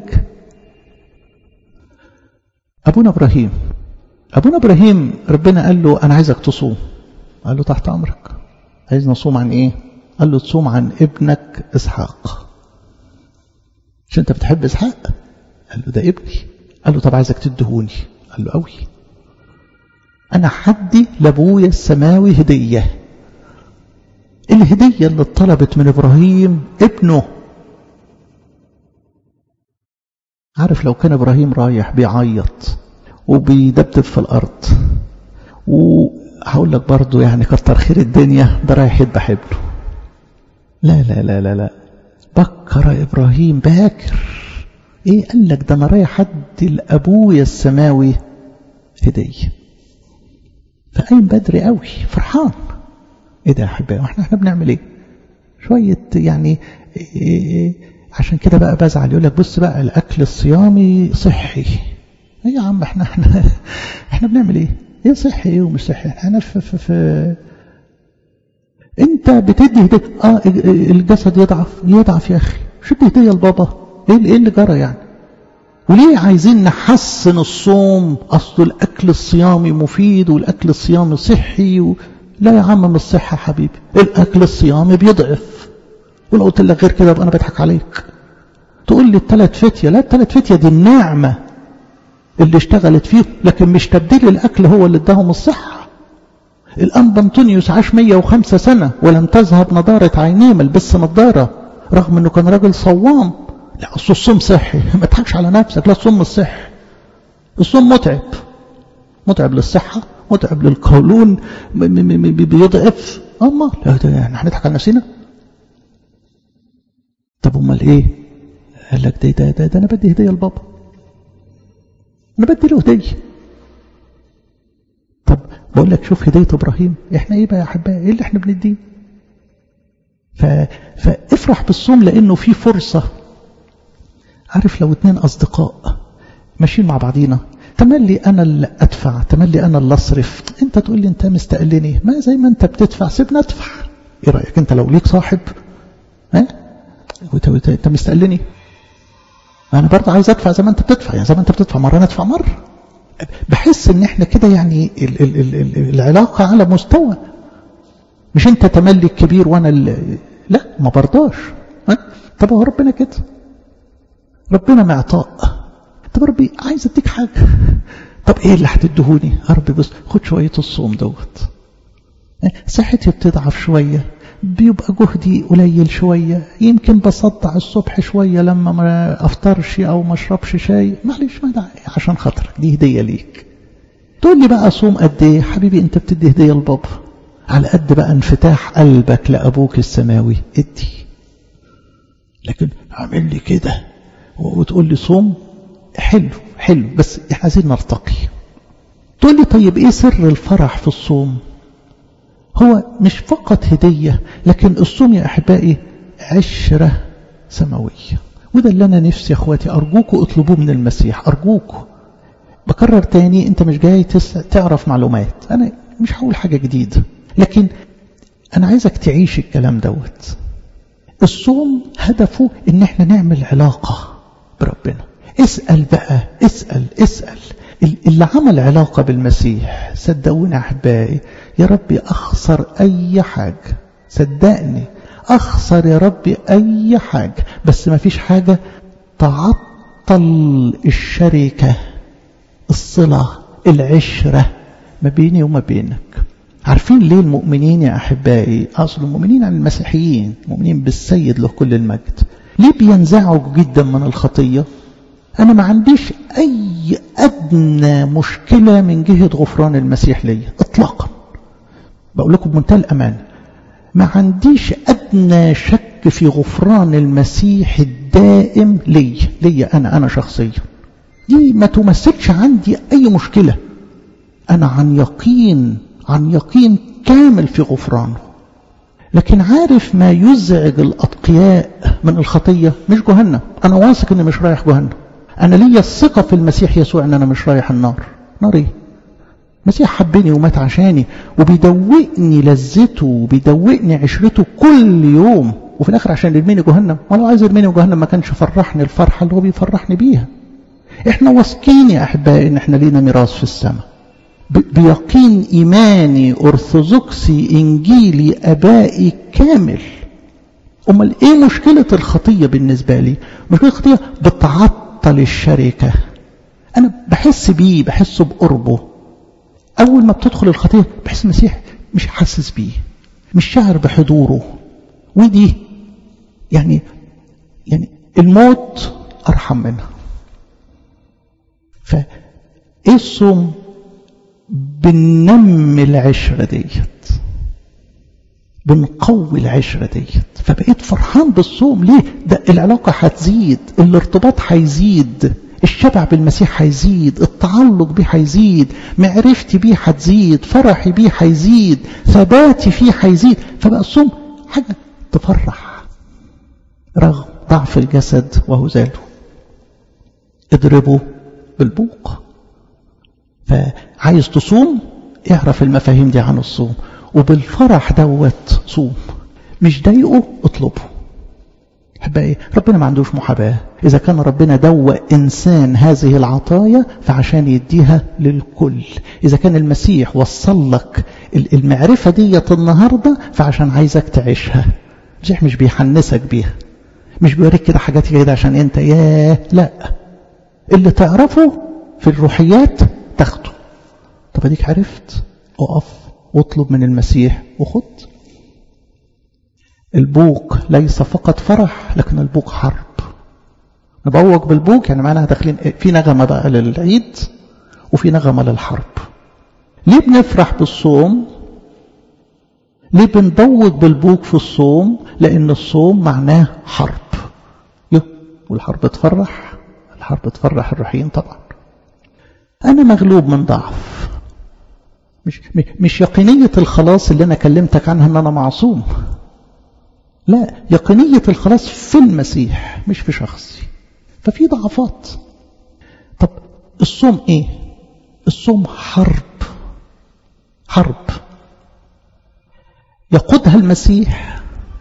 ابونا ابراهيم ابونا ابراهيم ربنا قال له انا عايزك تصوم قال له تحت امرك عايز نصوم عن ايه قال له تصوم عن ابنك اسحاق مش انت بتحب اسحاق قال له ده ابني قال له طب عايزك تدهوني قال له قوي انا حدي لابويا السماوي هديه الهديه اللي اتطلبت من ابراهيم ابنه عارف لو كان ابراهيم رايح بيعيط وبيدبدب في الارض وهقول لك برضه يعني كتر خير الدنيا ده رايح يذبح ابنه لا لا لا لا لا بكر ابراهيم باكر ايه قال لك ده انا رايح ادي لابويا السماوي هديه فقايم بدري قوي فرحان ايه ده يا احبائي واحنا احنا بنعمل ايه شويه يعني إيه عشان كده بقى بزعل يقول لك بص بقى الاكل الصيامي صحي ايه يا عم احنا احنا احنا بنعمل ايه ايه صحي ايه ومش صحي احنا في, في, في انت بتدي هديه اه الجسد يضعف يضعف يا اخي شد هديه لبابا ايه ايه اللي جرى يعني وليه عايزين نحسن الصوم اصل الاكل الصيامي مفيد والاكل الصيامي صحي و... لا يا عم مش صحه حبيبي الاكل الصيامي بيضعف ولو قلت لك غير كده يبقى انا بضحك عليك تقول لي الثلاث فتيه لا الثلاث فتيه دي النعمه اللي اشتغلت فيه لكن مش تبديل الاكل هو اللي اداهم الصحه الانبا انطونيوس عاش 105 سنه ولم تذهب نضاره عينيه ملبس نضاره رغم انه كان راجل صوام لا اصل الصوم صحي ما تضحكش على نفسك لا الصوم مش صحي الصوم متعب متعب للصحه متعب للقولون بيضعف اما لا ده يعني هنضحك على نفسنا طب امال ايه قال لك ده ده, ده, ده انا بدي هديه لبابا انا بدي له هديه طب بقول لك شوف هديه ابراهيم احنا ايه بقى يا احبائي ايه اللي احنا بنديه ف... فافرح بالصوم لانه في فرصه عارف لو اتنين اصدقاء ماشيين مع بعضينا تملي انا اللي ادفع تملي انا اللي اصرف انت تقول لي انت مستقلني ما زي ما انت بتدفع سيبني ادفع ايه رايك انت لو ليك صاحب ها انت مستقلني انا برضه عايز ادفع زي ما انت بتدفع يعني زي ما انت بتدفع مره انا ادفع مره بحس ان احنا كده يعني ال ال ال ال العلاقه على مستوى مش انت تملي الكبير وانا ال... لا ما برضاش ها طب هو ربنا كده ربنا معطاء طب ربي عايز اديك حاجه طب ايه اللي هتدهوني يا ربي بص خد شويه الصوم دوت صحتي بتضعف شويه بيبقى جهدي قليل شوية يمكن بصدع الصبح شوية لما ما أفطرش أو ما أشربش شاي معلش ما داعي عشان خاطرك دي هدية ليك تقول لي بقى صوم قد إيه حبيبي أنت بتدي هدية لبابا على قد بقى انفتاح قلبك لأبوك السماوي ادي لكن اعمل لي كده وتقول لي صوم حلو حلو بس احنا عايزين نرتقي تقول لي طيب ايه سر الفرح في الصوم هو مش فقط هدية لكن الصوم يا أحبائي عشرة سماوية وده اللي أنا نفسي يا أخواتي أرجوكوا اطلبوه من المسيح أرجوكوا بكرر تاني أنت مش جاي تعرف معلومات أنا مش هقول حاجة جديدة لكن أنا عايزك تعيش الكلام دوت الصوم هدفه إن احنا نعمل علاقة بربنا اسأل بقى اسأل اسأل اللي عمل علاقة بالمسيح صدقوني أحبائي يا ربي أخسر أي حاجة صدقني أخسر يا ربي أي حاجة بس ما فيش حاجة تعطل الشركة الصلة العشرة ما بيني وما بينك عارفين ليه المؤمنين يا أحبائي أصل المؤمنين عن المسيحيين مؤمنين بالسيد له كل المجد ليه بينزعوا جدا من الخطية أنا ما عنديش أي أدنى مشكلة من جهة غفران المسيح ليا إطلاقا بقول لكم بمنتهى الأمان ما عنديش أدنى شك في غفران المسيح الدائم لي لي أنا أنا شخصيا دي ما تمثلش عندي أي مشكلة أنا عن يقين عن يقين كامل في غفرانه لكن عارف ما يزعج الأتقياء من الخطية مش جهنم أنا واثق أني مش رايح جهنم أنا ليا الثقة في المسيح يسوع أن أنا مش رايح النار نار إيه المسيح حبني ومات عشاني وبيدوقني لذته وبيدوقني عشرته كل يوم وفي الآخر عشان يرميني جهنم ما لو عايز يرميني جهنم ما كانش فرحني الفرحة اللي هو بيفرحني بيها احنا واثقين يا أحبائي إن احنا لينا ميراث في السماء بيقين إيماني أرثوذكسي إنجيلي أبائي كامل أمال إيه مشكلة الخطية بالنسبة لي مشكلة الخطية بتعطل الشركة أنا بحس بيه بحس بقربه أول ما بتدخل الخطية بحس المسيح مش حاسس بيه مش شاعر بحضوره ودي يعني يعني الموت أرحم منها فإيه الصوم بننمي العشرة ديت بنقوي العشرة ديت فبقيت فرحان بالصوم ليه ده العلاقة هتزيد الارتباط هيزيد الشبع بالمسيح هيزيد التعلق بيه هيزيد معرفتي بيه هتزيد فرحي بيه هيزيد ثباتي فيه هيزيد فبقى الصوم حاجة تفرح رغم ضعف الجسد وهو زاله اضربه بالبوق فعايز تصوم اعرف المفاهيم دي عن الصوم وبالفرح دوت صوم مش ضايقه اطلبه احبائي ربنا ما عندوش محاباه اذا كان ربنا دوق انسان هذه العطايا فعشان يديها للكل اذا كان المسيح وصل لك المعرفه ديت النهارده فعشان عايزك تعيشها المسيح مش بيحنسك بيها مش بيوريك كده حاجات كده عشان انت ياه لا اللي تعرفه في الروحيات تاخده طب اديك عرفت اقف واطلب من المسيح وخد البوق ليس فقط فرح لكن البوق حرب نبوق بالبوق يعني معناها داخلين في نغمة بقى للعيد وفي نغمة للحرب ليه بنفرح بالصوم ليه بنبوق بالبوق في الصوم لأن الصوم معناه حرب يو والحرب تفرح الحرب تفرح الروحيين طبعا أنا مغلوب من ضعف مش مش يقينية الخلاص اللي أنا كلمتك عنها أن أنا معصوم لا يقينية الخلاص في المسيح مش في شخصي ففي ضعفات طب الصوم ايه الصوم حرب حرب يقودها المسيح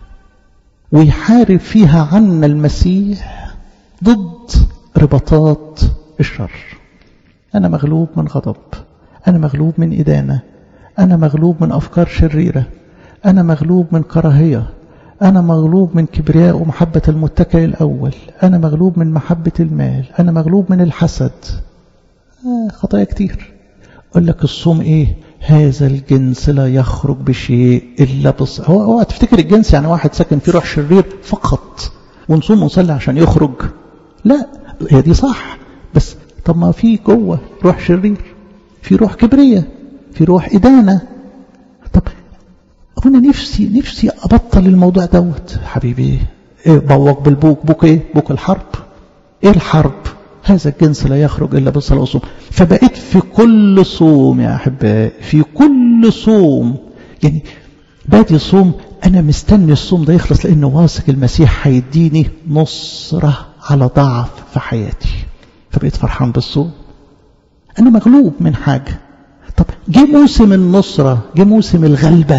ويحارب فيها عنا المسيح ضد رباطات الشر أنا مغلوب من غضب أنا مغلوب من إدانة أنا مغلوب من أفكار شريرة أنا مغلوب من كراهية أنا مغلوب من كبرياء ومحبة المتكئ الأول أنا مغلوب من محبة المال أنا مغلوب من الحسد آه خطايا كتير أقول لك الصوم إيه هذا الجنس لا يخرج بشيء إلا بص هو هو تفتكر الجنس يعني واحد ساكن فيه روح شرير فقط ونصوم ونصلي عشان يخرج لا هي دي صح بس طب ما في جوه روح شرير في روح كبرية في روح إدانة طب أنا نفسي نفسي أبطل الموضوع دوت حبيبي إيه بوق بالبوك بوك إيه بوك الحرب إيه الحرب هذا الجنس لا يخرج إلا بالصلاة والصوم فبقيت في كل صوم يا أحبائي في كل صوم يعني بادي صوم أنا مستني الصوم ده يخلص لأنه واثق المسيح هيديني نصرة على ضعف في حياتي فبقيت فرحان بالصوم أنا مغلوب من حاجة طب جه موسم النصرة جه موسم الغلبة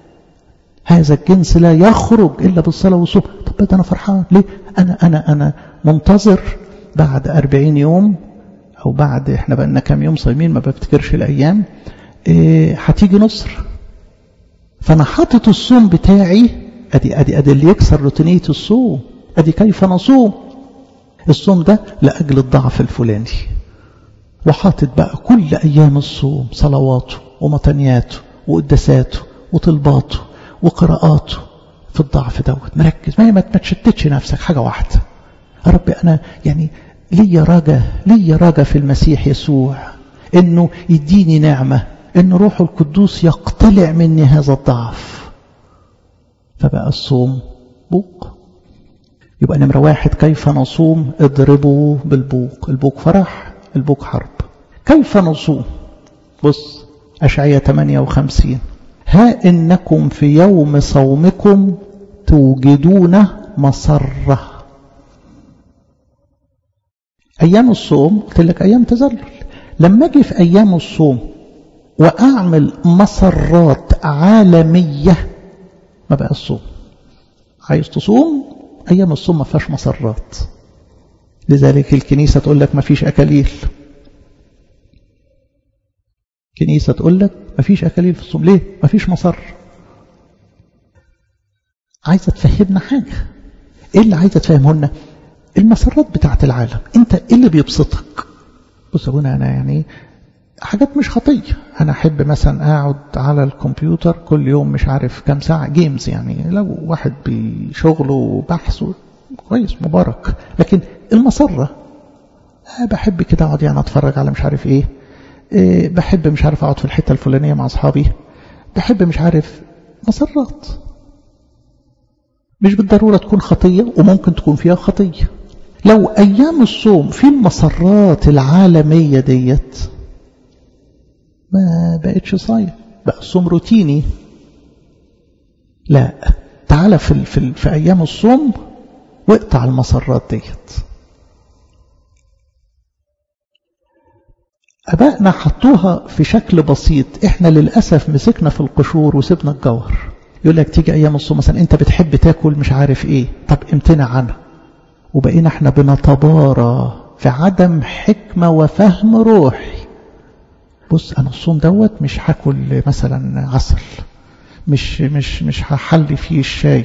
هذا الجنس لا يخرج إلا بالصلاة والصوم طب ده أنا فرحان ليه أنا أنا أنا منتظر بعد أربعين يوم أو بعد إحنا بقالنا كام يوم صايمين ما بفتكرش الأيام إيه هتيجي نصر فأنا حاطط الصوم بتاعي أدي أدي أدي اللي يكسر روتينية الصوم أدي كيف نصوم الصوم ده لأجل الضعف الفلاني وحاطط بقى كل أيام الصوم صلواته ومطنياته وقداساته وطلباته وقراءاته في الضعف دوت مركز ما ما تشتتش نفسك حاجة واحدة يا رب أنا يعني ليا رجا ليا رجا في المسيح يسوع إنه يديني نعمة إن روحه القدوس يقتلع مني هذا الضعف فبقى الصوم بوق يبقى نمرة واحد كيف نصوم اضربوا بالبوق البوق فرح البوق حرب كيف نصوم بص أشعية 58 ها إنكم في يوم صومكم توجدون مسرة أيام الصوم قلت لك أيام تذلل لما أجي في أيام الصوم وأعمل مسرات عالمية ما بقى الصوم عايز تصوم أيام الصوم ما فيهاش مسرات لذلك الكنيسة تقول لك ما فيش أكاليل كنيسة تقول لك ما فيش أكاليل في الصوم ليه ما فيش مصر عايزة تفهمنا حاجة ايه اللي عايزة تفهمهن المسرات بتاعت العالم انت ايه اللي بيبسطك بص يا ابونا انا يعني حاجات مش خطية أنا أحب مثلا أقعد على الكمبيوتر كل يوم مش عارف كام ساعة جيمز يعني لو واحد بشغله وبحثه كويس مبارك لكن المسرة أه بحب كده أقعد يعني أتفرج على مش عارف إيه, إيه بحب مش عارف أقعد في الحتة الفلانية مع أصحابي بحب مش عارف مسرات مش بالضرورة تكون خطية وممكن تكون فيها خطية لو أيام الصوم في المسرات العالمية ديت ما بقتش صايم بقى الصوم روتيني لا تعالى في, في, في أيام الصوم واقطع المسرات ديت أبائنا حطوها في شكل بسيط إحنا للأسف مسكنا في القشور وسبنا الجوهر يقول لك تيجي أيام الصوم مثلا أنت بتحب تاكل مش عارف إيه طب امتنع عنها وبقينا إحنا بنتبارى في عدم حكمة وفهم روحي بص أنا الصوم دوت مش هاكل مثلا عسل مش مش مش هحلي فيه الشاي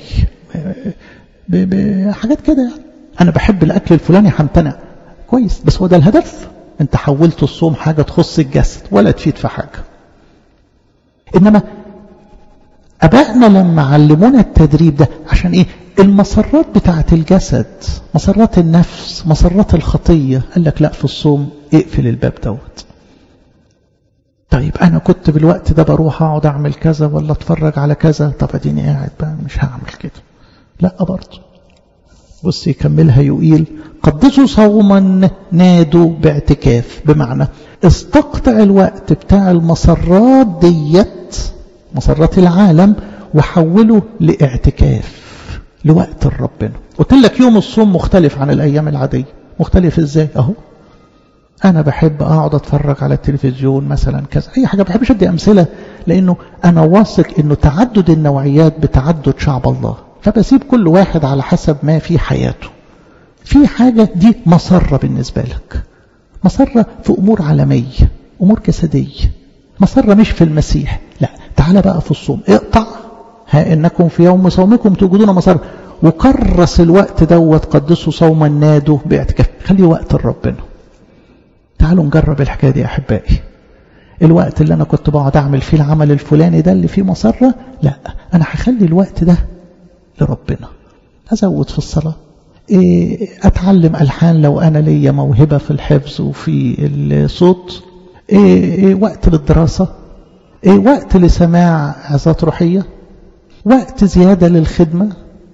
بحاجات كده يعني أنا بحب الأكل الفلاني همتنع كويس بس هو ده الهدف أنت حولت الصوم حاجة تخص الجسد ولا تفيد في حاجة إنما أبائنا لما علمونا التدريب ده عشان إيه المسرات بتاعت الجسد مسرات النفس مسرات الخطية قال لك لا في الصوم اقفل الباب دوت طيب أنا كنت بالوقت ده بروح أقعد أعمل كذا ولا أتفرج على كذا طب أديني قاعد بقى مش هعمل كده لا برضه بص يكملها يقيل قدسوا صوما نادوا باعتكاف بمعنى استقطع الوقت بتاع المسرات ديت مسرات العالم وحوله لاعتكاف لوقت ربنا قلت لك يوم الصوم مختلف عن الأيام العادية مختلف ازاي اهو أنا بحب أقعد أتفرج على التلفزيون مثلا كذا أي حاجة بحبش أدي أمثلة لأنه أنا واثق أنه تعدد النوعيات بتعدد شعب الله فبسيب كل واحد على حسب ما في حياته في حاجة دي مسرة بالنسبة لك مسرة في أمور عالمية أمور جسدية مسرة مش في المسيح لا تعال بقى في الصوم اقطع ها إنكم في يوم صومكم توجدون مسرة وكرس الوقت دوت قدسوا صوما نادوا باعتكاف خليه وقت لربنا تعالوا نجرب الحكاية دي يا أحبائي الوقت اللي أنا كنت بقعد أعمل فيه العمل الفلاني ده اللي فيه مسرة لا أنا هخلي الوقت ده لربنا أزود في الصلاة إيه أتعلم ألحان لو أنا ليا موهبة في الحفظ وفي الصوت إيه إيه وقت للدراسة إيه وقت لسماع عظات روحية وقت زيادة للخدمة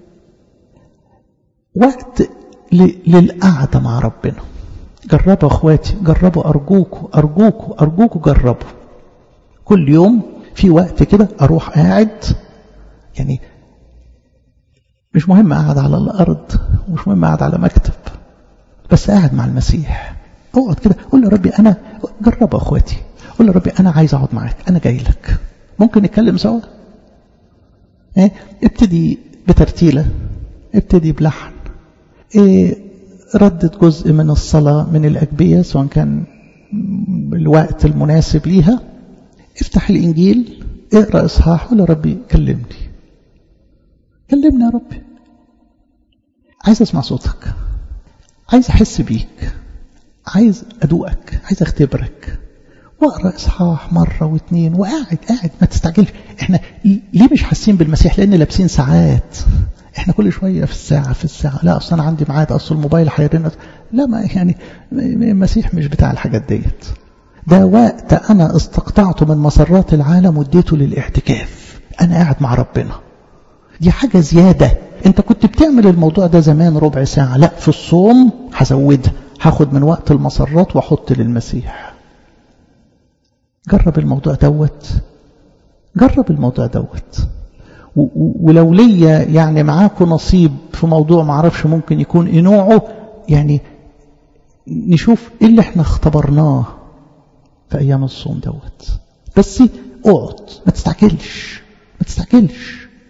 وقت للقعدة مع ربنا جربوا أخواتي جربوا أرجوكوا أرجوكوا أرجوكوا جربوا كل يوم في وقت كده أروح قاعد يعني مش مهم قاعد على الأرض مش مهم قاعد على مكتب بس قاعد مع المسيح اقعد كده قول له ربي أنا جرب أخواتي قول له ربي أنا عايز أقعد معاك أنا جاي لك ممكن نتكلم سوا ايه ابتدي بترتيلة ابتدي بلحن ايه ردد جزء من الصلاة من الأجبية سواء كان الوقت المناسب ليها افتح الإنجيل اقرأ إصحاح قول يا ربي كلمني كلمني يا ربي عايز أسمع صوتك عايز أحس بيك عايز أدوقك عايز أختبرك واقرا اصحاح مره واثنين وقاعد قاعد ما تستعجلش احنا ليه مش حاسين بالمسيح لان لابسين ساعات احنا كل شويه في الساعه في الساعه لا اصل انا عندي ميعاد اصل الموبايل هيرن لا ما يعني المسيح مش بتاع الحاجات ديت ده وقت انا استقطعته من مسرات العالم واديته للاعتكاف انا قاعد مع ربنا دي حاجه زياده انت كنت بتعمل الموضوع ده زمان ربع ساعه لا في الصوم هزودها هاخد من وقت المسرات واحط للمسيح جرب الموضوع دوت جرب الموضوع دوت ولو ليا يعني معاكم نصيب في موضوع معرفش ممكن يكون ايه نوعه يعني نشوف ايه اللي احنا اختبرناه في ايام الصوم دوت بس اقعد ما تستعجلش ما تستعجلش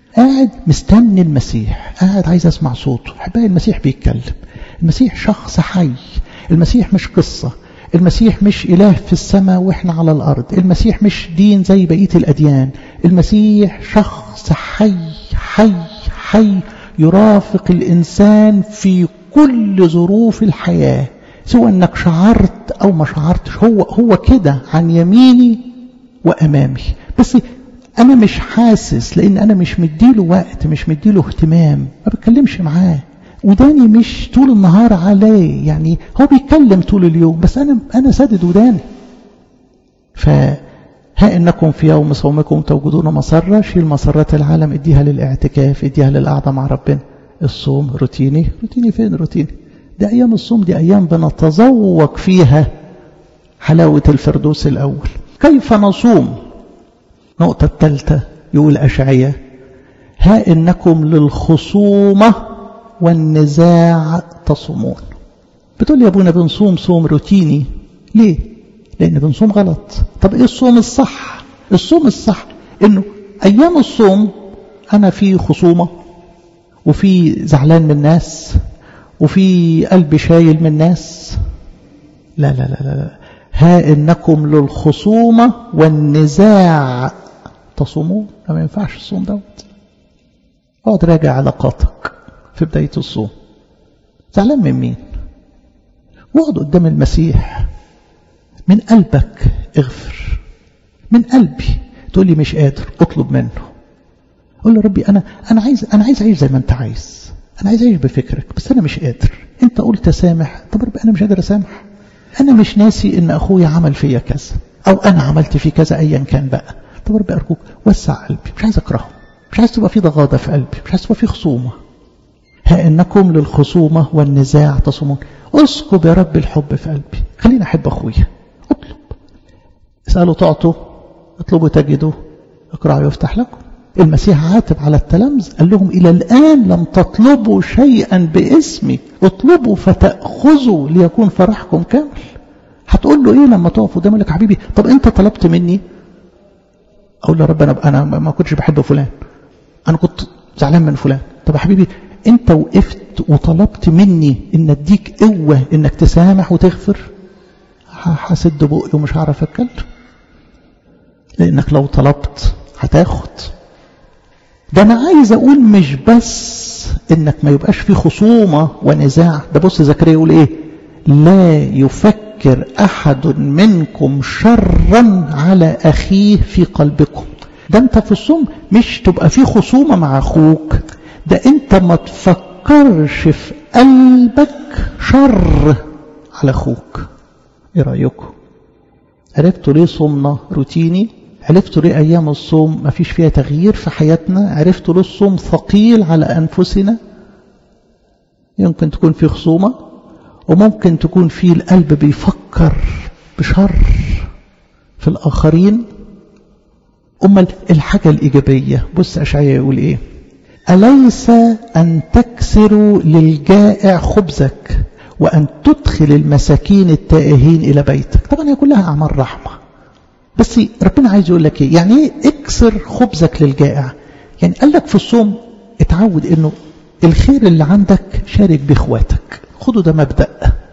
قاعد مستني المسيح قاعد عايز اسمع صوته احبائي المسيح بيتكلم المسيح شخص حي المسيح مش قصة المسيح مش إله في السماء وإحنا على الأرض المسيح مش دين زي بقية الأديان المسيح شخص حي حي حي يرافق الإنسان في كل ظروف الحياة سواء أنك شعرت أو ما شعرتش هو هو كده عن يميني وأمامي بس أنا مش حاسس لأن أنا مش مديله وقت مش مديله اهتمام ما بتكلمش معاه وداني مش طول النهار عليه يعني هو بيتكلم طول اليوم بس أنا أنا سادد وداني فها إنكم في يوم صومكم توجدون مسرة شيل مسرات العالم اديها للاعتكاف اديها للقعدة مع ربنا الصوم روتيني روتيني فين روتيني ده أيام الصوم دي أيام بنتذوق فيها حلاوة الفردوس الأول كيف نصوم النقطة الثالثة يقول أشعية ها إنكم للخصومة والنزاع تصومون بتقول يا ابونا بنصوم صوم روتيني ليه لأن بنصوم غلط طب إيه الصوم الصح الصوم الصح إنه أيام الصوم أنا في خصومة وفي زعلان من الناس وفي قلبي شايل من الناس لا لا لا لا ها إنكم للخصومة والنزاع تصومون ما ينفعش الصوم دوت اقعد راجع علاقاتك في بداية الصوم زعلان من مين واقعد قدام المسيح من قلبك اغفر من قلبي تقول لي مش قادر اطلب منه قول له ربي انا انا عايز انا عايز اعيش زي ما انت عايز انا عايز اعيش بفكرك بس انا مش قادر انت قلت اسامح طب ربي انا مش قادر اسامح انا مش ناسي ان اخويا عمل فيا كذا او انا عملت فيه كذا ايا كان بقى طب ربي ارجوك وسع قلبي مش عايز اكرهه مش عايز تبقى في ضغاضه في قلبي مش عايز تبقى في خصومه ها انكم للخصومه والنزاع تصومون اسكب يا رب الحب في قلبي خليني احب اخويا اطلب اسالوا تعطوا اطلبوا تجدوا اقرأوا يفتح لكم المسيح عاتب على التلامذة قال لهم إلى الآن لم تطلبوا شيئا باسمي اطلبوا فتأخذوا ليكون فرحكم كامل هتقول له إيه لما تقف قدامه لك حبيبي طب أنت طلبت مني أقول له رب أنا, أنا ما كنتش بحب فلان أنا كنت زعلان من فلان طب يا حبيبي أنت وقفت وطلبت مني إن أديك قوة إنك تسامح وتغفر هسد بقي ومش هعرف أتكلم لأنك لو طلبت هتاخد ده أنا عايز أقول مش بس إنك ما يبقاش في خصومة ونزاع ده بص زكريا يقول إيه لا يفكر أحد منكم شرا على أخيه في قلبكم ده أنت في الصوم مش تبقى في خصومة مع أخوك ده أنت ما تفكرش في قلبك شر على أخوك إيه رأيكم عرفتوا ليه صومنا روتيني عرفتوا ليه أيام الصوم ما فيش فيها تغيير في حياتنا عرفتوا ليه الصوم ثقيل على أنفسنا يمكن تكون في خصومة وممكن تكون في القلب بيفكر بشر في الآخرين أما الحاجة الإيجابية بص أشعيا يقول إيه أليس أن تكسروا للجائع خبزك وأن تدخل المساكين التائهين إلى بيتك طبعا هي كلها أعمال رحمة بس ربنا عايز يقول لك ايه يعني ايه اكسر خبزك للجائع يعني قال لك في الصوم اتعود انه الخير اللي عندك شارك باخواتك خدوا ده مبدأ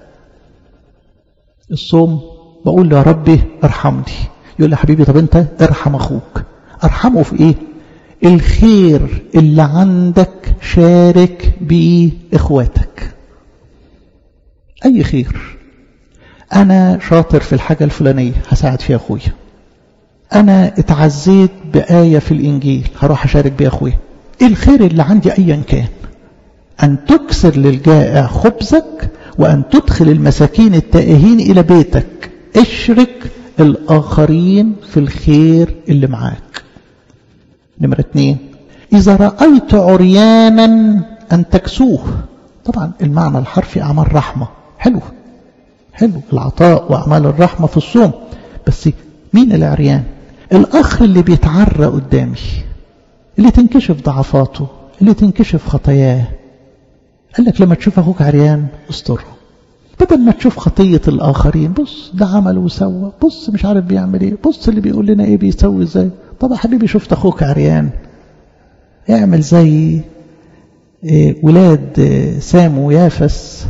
الصوم بقول يا ربي ارحمني يقول لي حبيبي طب انت ارحم اخوك ارحمه في ايه الخير اللي عندك شارك بيه اخواتك اي خير انا شاطر في الحاجة الفلانية هساعد فيها اخويا أنا اتعزيت بآية في الإنجيل هروح أشارك بيها أخويا إيه الخير اللي عندي أيا كان أن تكسر للجائع خبزك وأن تدخل المساكين التائهين إلى بيتك اشرك الآخرين في الخير اللي معاك نمرة اتنين إذا رأيت عريانا أن تكسوه طبعا المعنى الحرفي أعمال رحمة حلو حلو العطاء وأعمال الرحمة في الصوم بس مين العريان الأخ اللي بيتعرى قدامي اللي تنكشف ضعفاته اللي تنكشف خطاياه قال لك لما تشوف أخوك عريان استره بدل ما تشوف خطية الآخرين بص ده عمل وسوى بص مش عارف بيعمل ايه بص اللي بيقول لنا ايه بيسوي ازاي طب يا حبيبي شفت أخوك عريان اعمل زي ولاد سام ويافس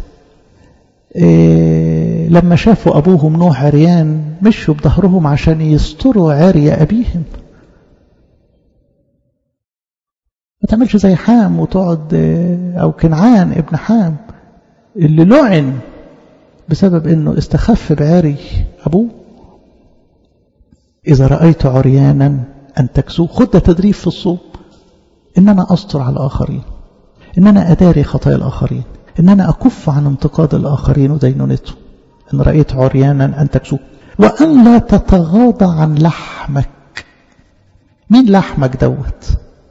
لما شافوا أبوهم نوح عريان مشوا بظهرهم عشان يستروا عري أبيهم ما تعملش زي حام وتقعد أو كنعان ابن حام اللي لعن بسبب أنه استخف بعري أبوه إذا رأيت عريانا أن تكسوه خد ده تدريب في الصوم إن أنا أستر على الآخرين إن أنا أداري خطايا الآخرين إن أنا أكف عن انتقاد الآخرين ودينونتهم إن رأيت عريانا أن تكسوه وأن لا تتغاضى عن لحمك مين لحمك دوت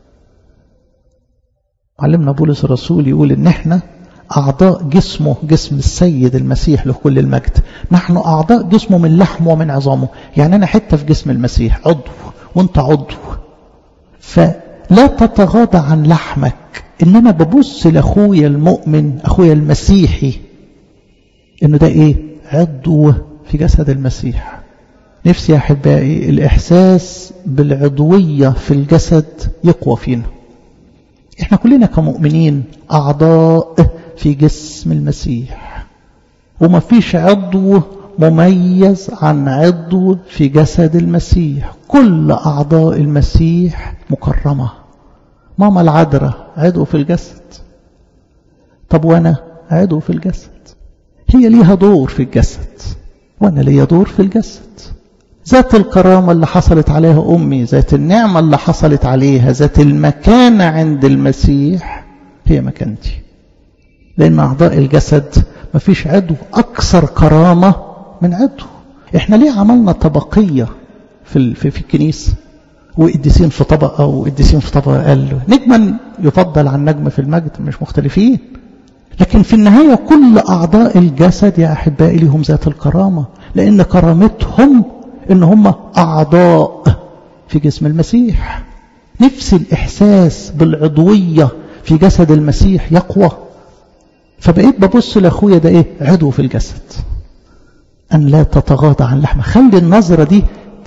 علمنا بولس الرسول يقول إن إحنا أعضاء جسمه جسم السيد المسيح له كل المجد نحن أعضاء جسمه من لحمه ومن عظامه يعني أنا حتة في جسم المسيح عضو وانت عضو فلا تتغاضى عن لحمك إن أنا ببص لأخويا المؤمن أخويا المسيحي إنه ده إيه عضو في جسد المسيح نفسي يا أحبائي الإحساس بالعضوية في الجسد يقوى فينا إحنا كلنا كمؤمنين أعضاء في جسم المسيح وما فيش عضو مميز عن عضو في جسد المسيح كل أعضاء المسيح مكرمة ماما العذراء عضو في الجسد طب وأنا عضو في الجسد هي ليها دور في الجسد وأنا ليا دور في الجسد ذات الكرامة اللي حصلت عليها أمي ذات النعمة اللي حصلت عليها ذات المكانة عند المسيح هي مكانتي لأن أعضاء الجسد ما فيش عضو أكثر كرامة من عضو إحنا ليه عملنا طبقية في, في, في الكنيسة وقديسين في طبقة وقديسين في طبقة أقل نجما يفضل عن نجم في المجد مش مختلفين لكن في النهاية كل أعضاء الجسد يا أحبائي لهم ذات الكرامة لأن كرامتهم إن هم أعضاء في جسم المسيح نفس الإحساس بالعضوية في جسد المسيح يقوى فبقيت ببص لأخويا ده إيه عضو في الجسد أن لا تتغاضى عن لحمة خلي النظرة دي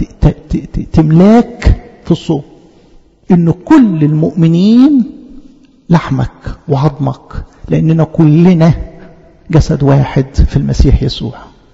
تملاك في الصوم إن كل المؤمنين لحمك وعظمك لأننا كلنا جسد واحد في المسيح يسوع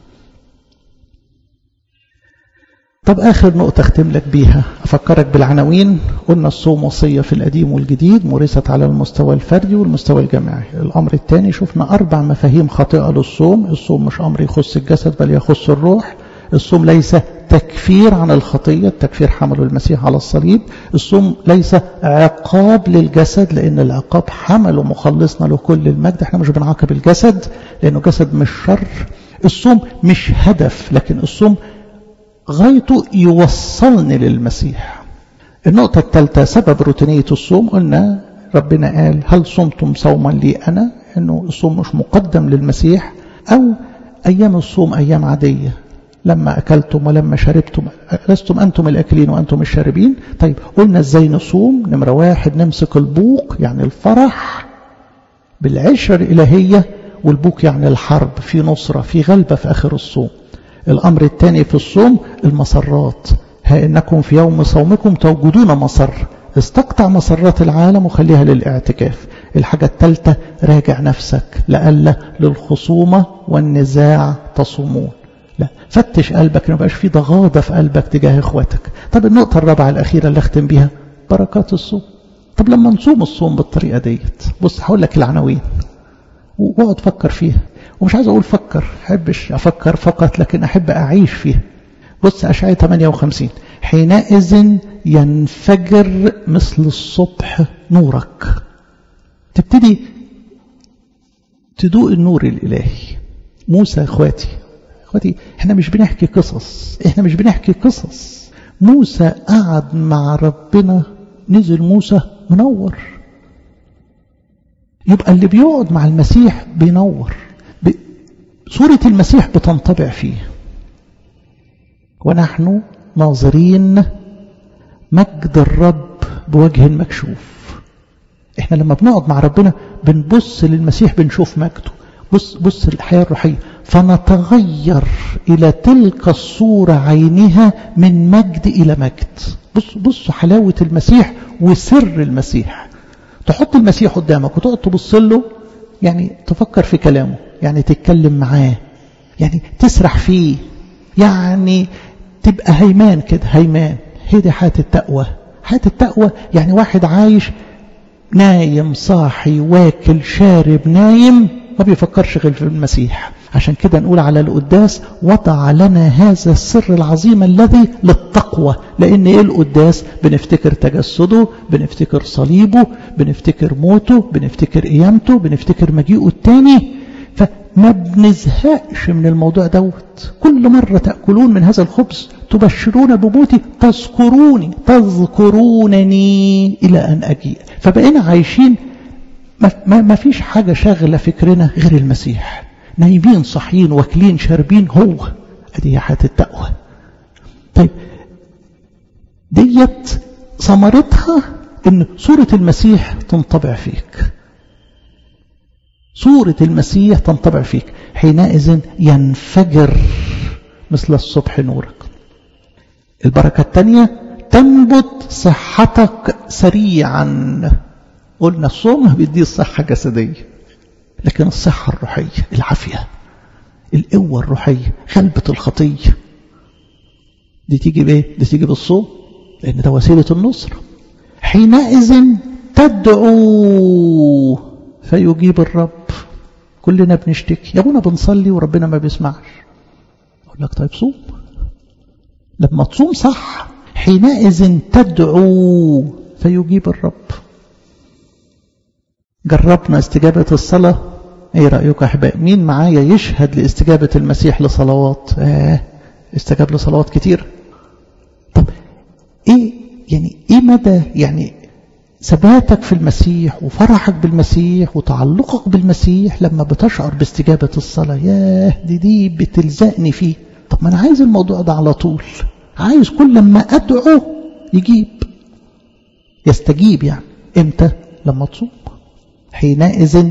طب آخر نقطة اختم لك بيها أفكرك بالعناوين قلنا الصوم وصية في القديم والجديد مورست على المستوى الفردي والمستوى الجماعي الأمر الثاني شفنا أربع مفاهيم خاطئة للصوم الصوم مش أمر يخص الجسد بل يخص الروح الصوم ليس تكفير عن الخطية التكفير حمله المسيح على الصليب الصوم ليس عقاب للجسد لأن العقاب حمله مخلصنا لكل المجد احنا مش بنعاقب الجسد لأنه جسد مش شر الصوم مش هدف لكن الصوم غايته يوصلني للمسيح النقطة الثالثة سبب روتينية الصوم قلنا ربنا قال هل صمتم صوما لي أنا أنه الصوم مش مقدم للمسيح أو أيام الصوم أيام عادية لما أكلتم ولما شربتم لستم أنتم الأكلين وأنتم الشاربين طيب قلنا إزاي نصوم نمرة واحد نمسك البوق يعني الفرح بالعشر الإلهية والبوق يعني الحرب في نصرة في غلبة في آخر الصوم الأمر الثاني في الصوم المسرات ها إنكم في يوم صومكم توجدون مصر استقطع مسرات العالم وخليها للاعتكاف الحاجة الثالثة راجع نفسك لألا للخصومة والنزاع تصومون لا فتش قلبك ما بقاش في ضغاضة في قلبك تجاه اخواتك طب النقطة الرابعة الأخيرة اللي اختم بيها بركات الصوم طب لما نصوم الصوم بالطريقة ديت بص هقول لك العناوين واقعد فكر فيها ومش عايز أقول فكر أحبش أفكر فقط لكن أحب أعيش فيها بص أشعية 58 حينئذ ينفجر مثل الصبح نورك تبتدي تدوق النور الإلهي موسى اخواتي اخواتي احنا مش بنحكي قصص احنا مش بنحكي قصص موسى قعد مع ربنا نزل موسى منور يبقى اللي بيقعد مع المسيح بينور صورة المسيح بتنطبع فيه ونحن ناظرين مجد الرب بوجه مكشوف احنا لما بنقعد مع ربنا بنبص للمسيح بنشوف مجده بص بص الحياة الروحية فنتغير إلى تلك الصورة عينها من مجد إلى مجد بص بص حلاوة المسيح وسر المسيح تحط المسيح قدامك وتقعد تبص له يعني تفكر في كلامه يعني تتكلم معاه يعني تسرح فيه يعني تبقى هيمان كده هيمان هي دي حياة التقوى حياة التقوى يعني واحد عايش نايم صاحي واكل شارب نايم ما بيفكرش غير في المسيح عشان كده نقول على القداس وضع لنا هذا السر العظيم الذي للتقوى لأن إيه القداس بنفتكر تجسده بنفتكر صليبه بنفتكر موته بنفتكر قيامته بنفتكر مجيئه التاني فما بنزهقش من الموضوع دوت كل مرة تأكلون من هذا الخبز تبشرون بموتي تذكروني تذكرونني إلى أن أجيء فبقينا عايشين ما, ما, ما فيش حاجة شاغلة فكرنا غير المسيح نايمين صاحيين واكلين شاربين هو ادي حياة التقوى طيب ديت ثمرتها ان صورة المسيح تنطبع فيك صورة المسيح تنطبع فيك حينئذ ينفجر مثل الصبح نورك البركة الثانية تنبت صحتك سريعا قلنا الصوم بيدي الصحة جسدية لكن الصحة الروحية العافية القوة الروحية غلبة الخطية دي تيجي بايه؟ دي تيجي بالصوم لأن ده وسيلة النصرة حينئذ تدعو فيجيب الرب كلنا بنشتكي يا ابونا بنصلي وربنا ما بيسمعش اقول لك طيب صوم لما تصوم صح حينئذ تدعو فيجيب الرب جربنا استجابة الصلاة ايه رأيك يا احبائي مين معايا يشهد لاستجابة المسيح لصلوات اه استجاب لصلوات كتير طب ايه يعني ايه مدى يعني ثباتك في المسيح وفرحك بالمسيح وتعلقك بالمسيح لما بتشعر باستجابة الصلاة ياه دي دي بتلزقني فيه طب ما انا عايز الموضوع ده على طول عايز كل لما ادعو يجيب يستجيب يعني امتى لما تصوم حينئذ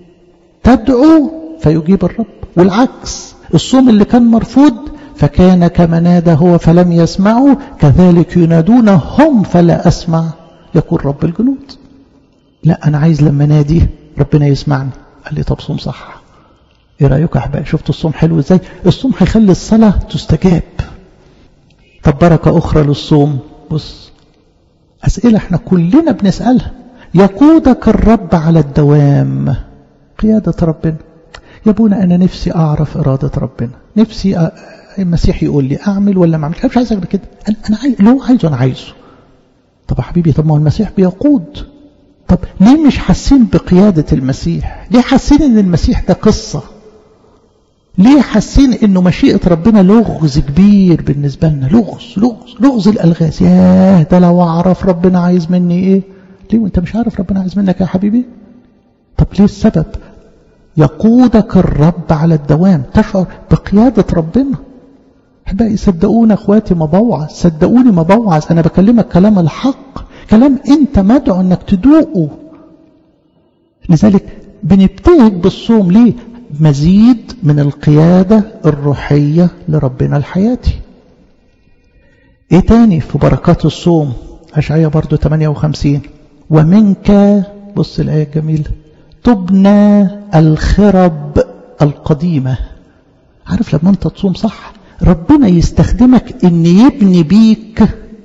تدعو فيجيب الرب والعكس الصوم اللي كان مرفوض فكان كما نادى هو فلم يسمعوا كذلك ينادون هم فلا أسمع يقول رب الجنود لا أنا عايز لما نادي ربنا يسمعني قال لي طب صوم صح ايه رأيك يا أحبائي شفت الصوم حلو ازاي الصوم هيخلي الصلاة تستجاب طب بركة أخرى للصوم بص أسئلة احنا كلنا بنسألها يقودك الرب على الدوام قيادة ربنا يا ابونا أنا نفسي أعرف إرادة ربنا نفسي أ... المسيح يقول لي أعمل ولا ما أعمل مش عايز كده أنا, أنا عايز اللي هو عايزه أنا عايزه طب يا حبيبي طب ما هو المسيح بيقود طب ليه مش حاسين بقيادة المسيح ليه حاسين ان المسيح ده قصة ليه حاسين انه مشيئة ربنا لغز كبير بالنسبة لنا لغز لغز لغز الالغاز ياه ده لو اعرف ربنا عايز مني ايه ليه وانت مش عارف ربنا عايز منك يا حبيبي طب ليه السبب يقودك الرب على الدوام تشعر بقيادة ربنا احبائي صدقوني اخواتي ما بوعظ صدقوني ما بوعظ انا بكلمك كلام الحق كلام انت مدعو انك تدوقه لذلك بنبتهج بالصوم ليه مزيد من القيادة الروحية لربنا الحياتي ايه تاني في بركات الصوم اشعياء برضو 58 ومنك بص الآية الجميلة تبنى الخرب القديمة عارف لما انت تصوم صح ربنا يستخدمك ان يبني بيك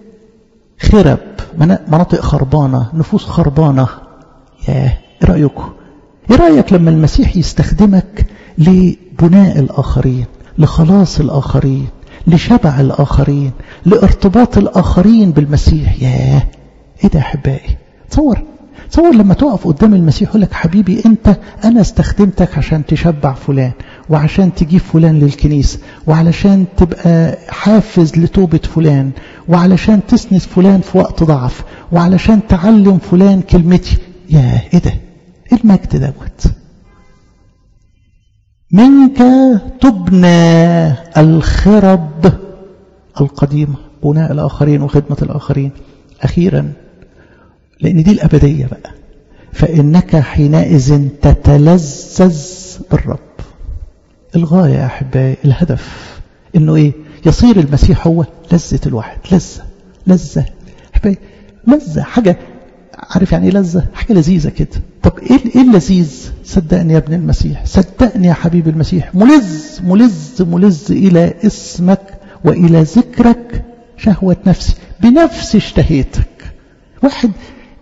خرب مناطق خربانة نفوس خربانة ياه ايه رأيكم ايه رأيك لما المسيح يستخدمك لبناء الآخرين لخلاص الآخرين لشبع الآخرين لارتباط الآخرين بالمسيح ياه ايه ده احبائي تصور تصور لما تقف قدام المسيح يقول لك حبيبي انت انا استخدمتك عشان تشبع فلان وعشان تجيب فلان للكنيسة وعلشان تبقى حافز لتوبة فلان وعلشان تسند فلان في وقت ضعف وعلشان تعلم فلان كلمتي يا ايه ده ايه المجد دوت منك تبنى الخرب القديمة بناء الآخرين وخدمة الآخرين أخيرا لأن دي الأبدية بقى فإنك حينئذ تتلذذ بالرب الغاية يا أحبائي الهدف إنه إيه يصير المسيح هو لذة الواحد لذة لذة أحبائي لذة حاجة عارف يعني ايه لذة حاجة لذيذة كده طب ايه ايه اللذيذ صدقني يا ابن المسيح صدقني يا حبيب المسيح ملذ ملذ ملذ الى اسمك والى ذكرك شهوة نفسي بنفس اشتهيتك واحد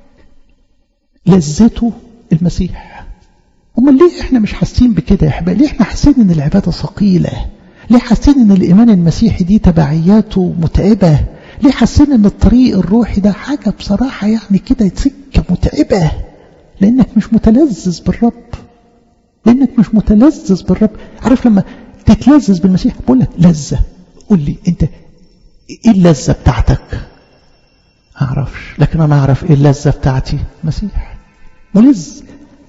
لذته المسيح امال ليه احنا مش حاسين بكده يا احبائي ليه احنا حاسين ان العباده ثقيله ليه حاسين ان الايمان المسيحي دي تبعياته متعبه ليه حاسين ان الطريق الروحي ده حاجه بصراحه يعني كده سكه متعبه لانك مش متلذذ بالرب لانك مش متلذذ بالرب عارف لما تتلذذ بالمسيح بقول لك لذه قول لي انت ايه اللذه بتاعتك اعرفش لكن انا اعرف ايه اللذه بتاعتي مسيح ملذ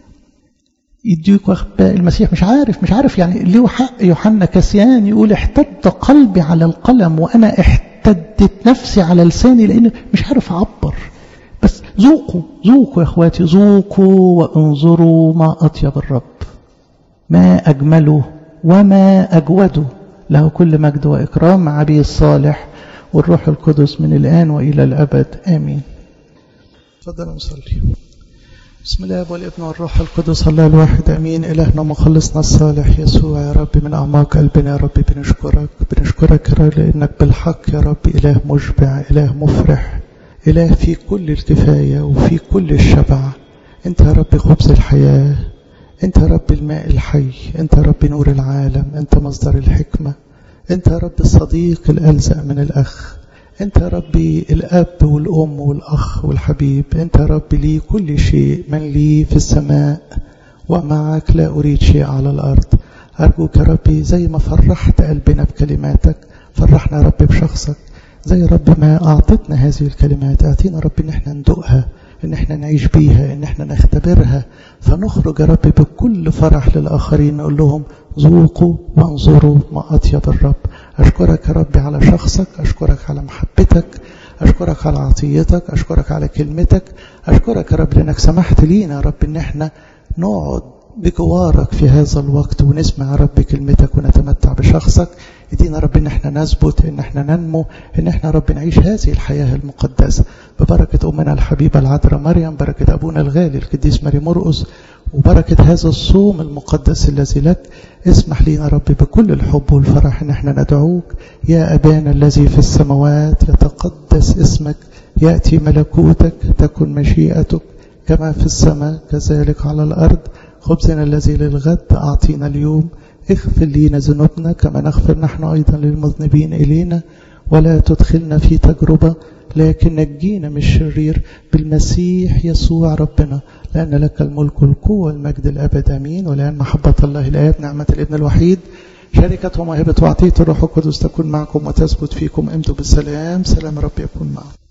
يديك واخد المسيح مش عارف مش عارف يعني ليه حق يوحنا كسيان يقول احتد قلبي على القلم وانا احتدت نفسي على لساني لان مش عارف اعبر بس ذوقوا ذوقوا يا اخواتي ذوقوا وانظروا ما اطيب الرب ما اجمله وما اجوده له كل مجد واكرام مع ابي الصالح والروح القدس من الان والى الابد امين تفضل نصلي بسم الله والابن والروح القدس الله الواحد امين الهنا مخلصنا الصالح يسوع يا رب من اعماق قلبنا يا رب بنشكرك بنشكرك يا رب لانك بالحق يا رب اله مشبع اله مفرح اله في كل الكفايه وفي كل الشبع انت يا رب خبز الحياه انت يا رب الماء الحي انت يا رب نور العالم انت مصدر الحكمه انت يا رب الصديق الالزق من الاخ انت يا ربي الاب والام والاخ والحبيب انت يا رب لي كل شيء من لي في السماء ومعك لا اريد شيء على الارض ارجوك يا ربي زي ما فرحت قلبنا بكلماتك فرحنا يا رب بشخصك زي رب ما اعطتنا هذه الكلمات اعطينا رب ان احنا ندوقها ان احنا نعيش بيها ان احنا نختبرها فنخرج يا رب بكل فرح للاخرين نقول لهم ذوقوا وانظروا ما اطيب الرب أشكرك يا ربي على شخصك أشكرك على محبتك أشكرك على عطيتك أشكرك على كلمتك أشكرك يا رب لأنك سمحت لينا يا رب إن احنا نقعد بجوارك في هذا الوقت ونسمع يا رب كلمتك ونتمتع بشخصك ادينا رب ان احنا نثبت ان احنا ننمو ان احنا رب نعيش هذه الحياة المقدسة ببركة امنا الحبيبة العذراء مريم بركة ابونا الغالي القديس ماري مرقس وبركة هذا الصوم المقدس الذي لك اسمح لنا رب بكل الحب والفرح ان احنا ندعوك يا ابانا الذي في السماوات يتقدس اسمك يأتي ملكوتك تكن مشيئتك كما في السماء كذلك على الأرض خبزنا الذي للغد أعطينا اليوم اغفر لينا ذنوبنا كما نغفر نحن أيضا للمذنبين إلينا ولا تدخلنا في تجربة لكن نجينا من الشرير بالمسيح يسوع ربنا لأن لك الملك والقوة والمجد الأبد أمين ولأن محبة الله الآب نعمة الابن الوحيد شركة وموهبة وعطية الروح القدس تكون معكم وتثبت فيكم امضوا بالسلام سلام رب يكون معكم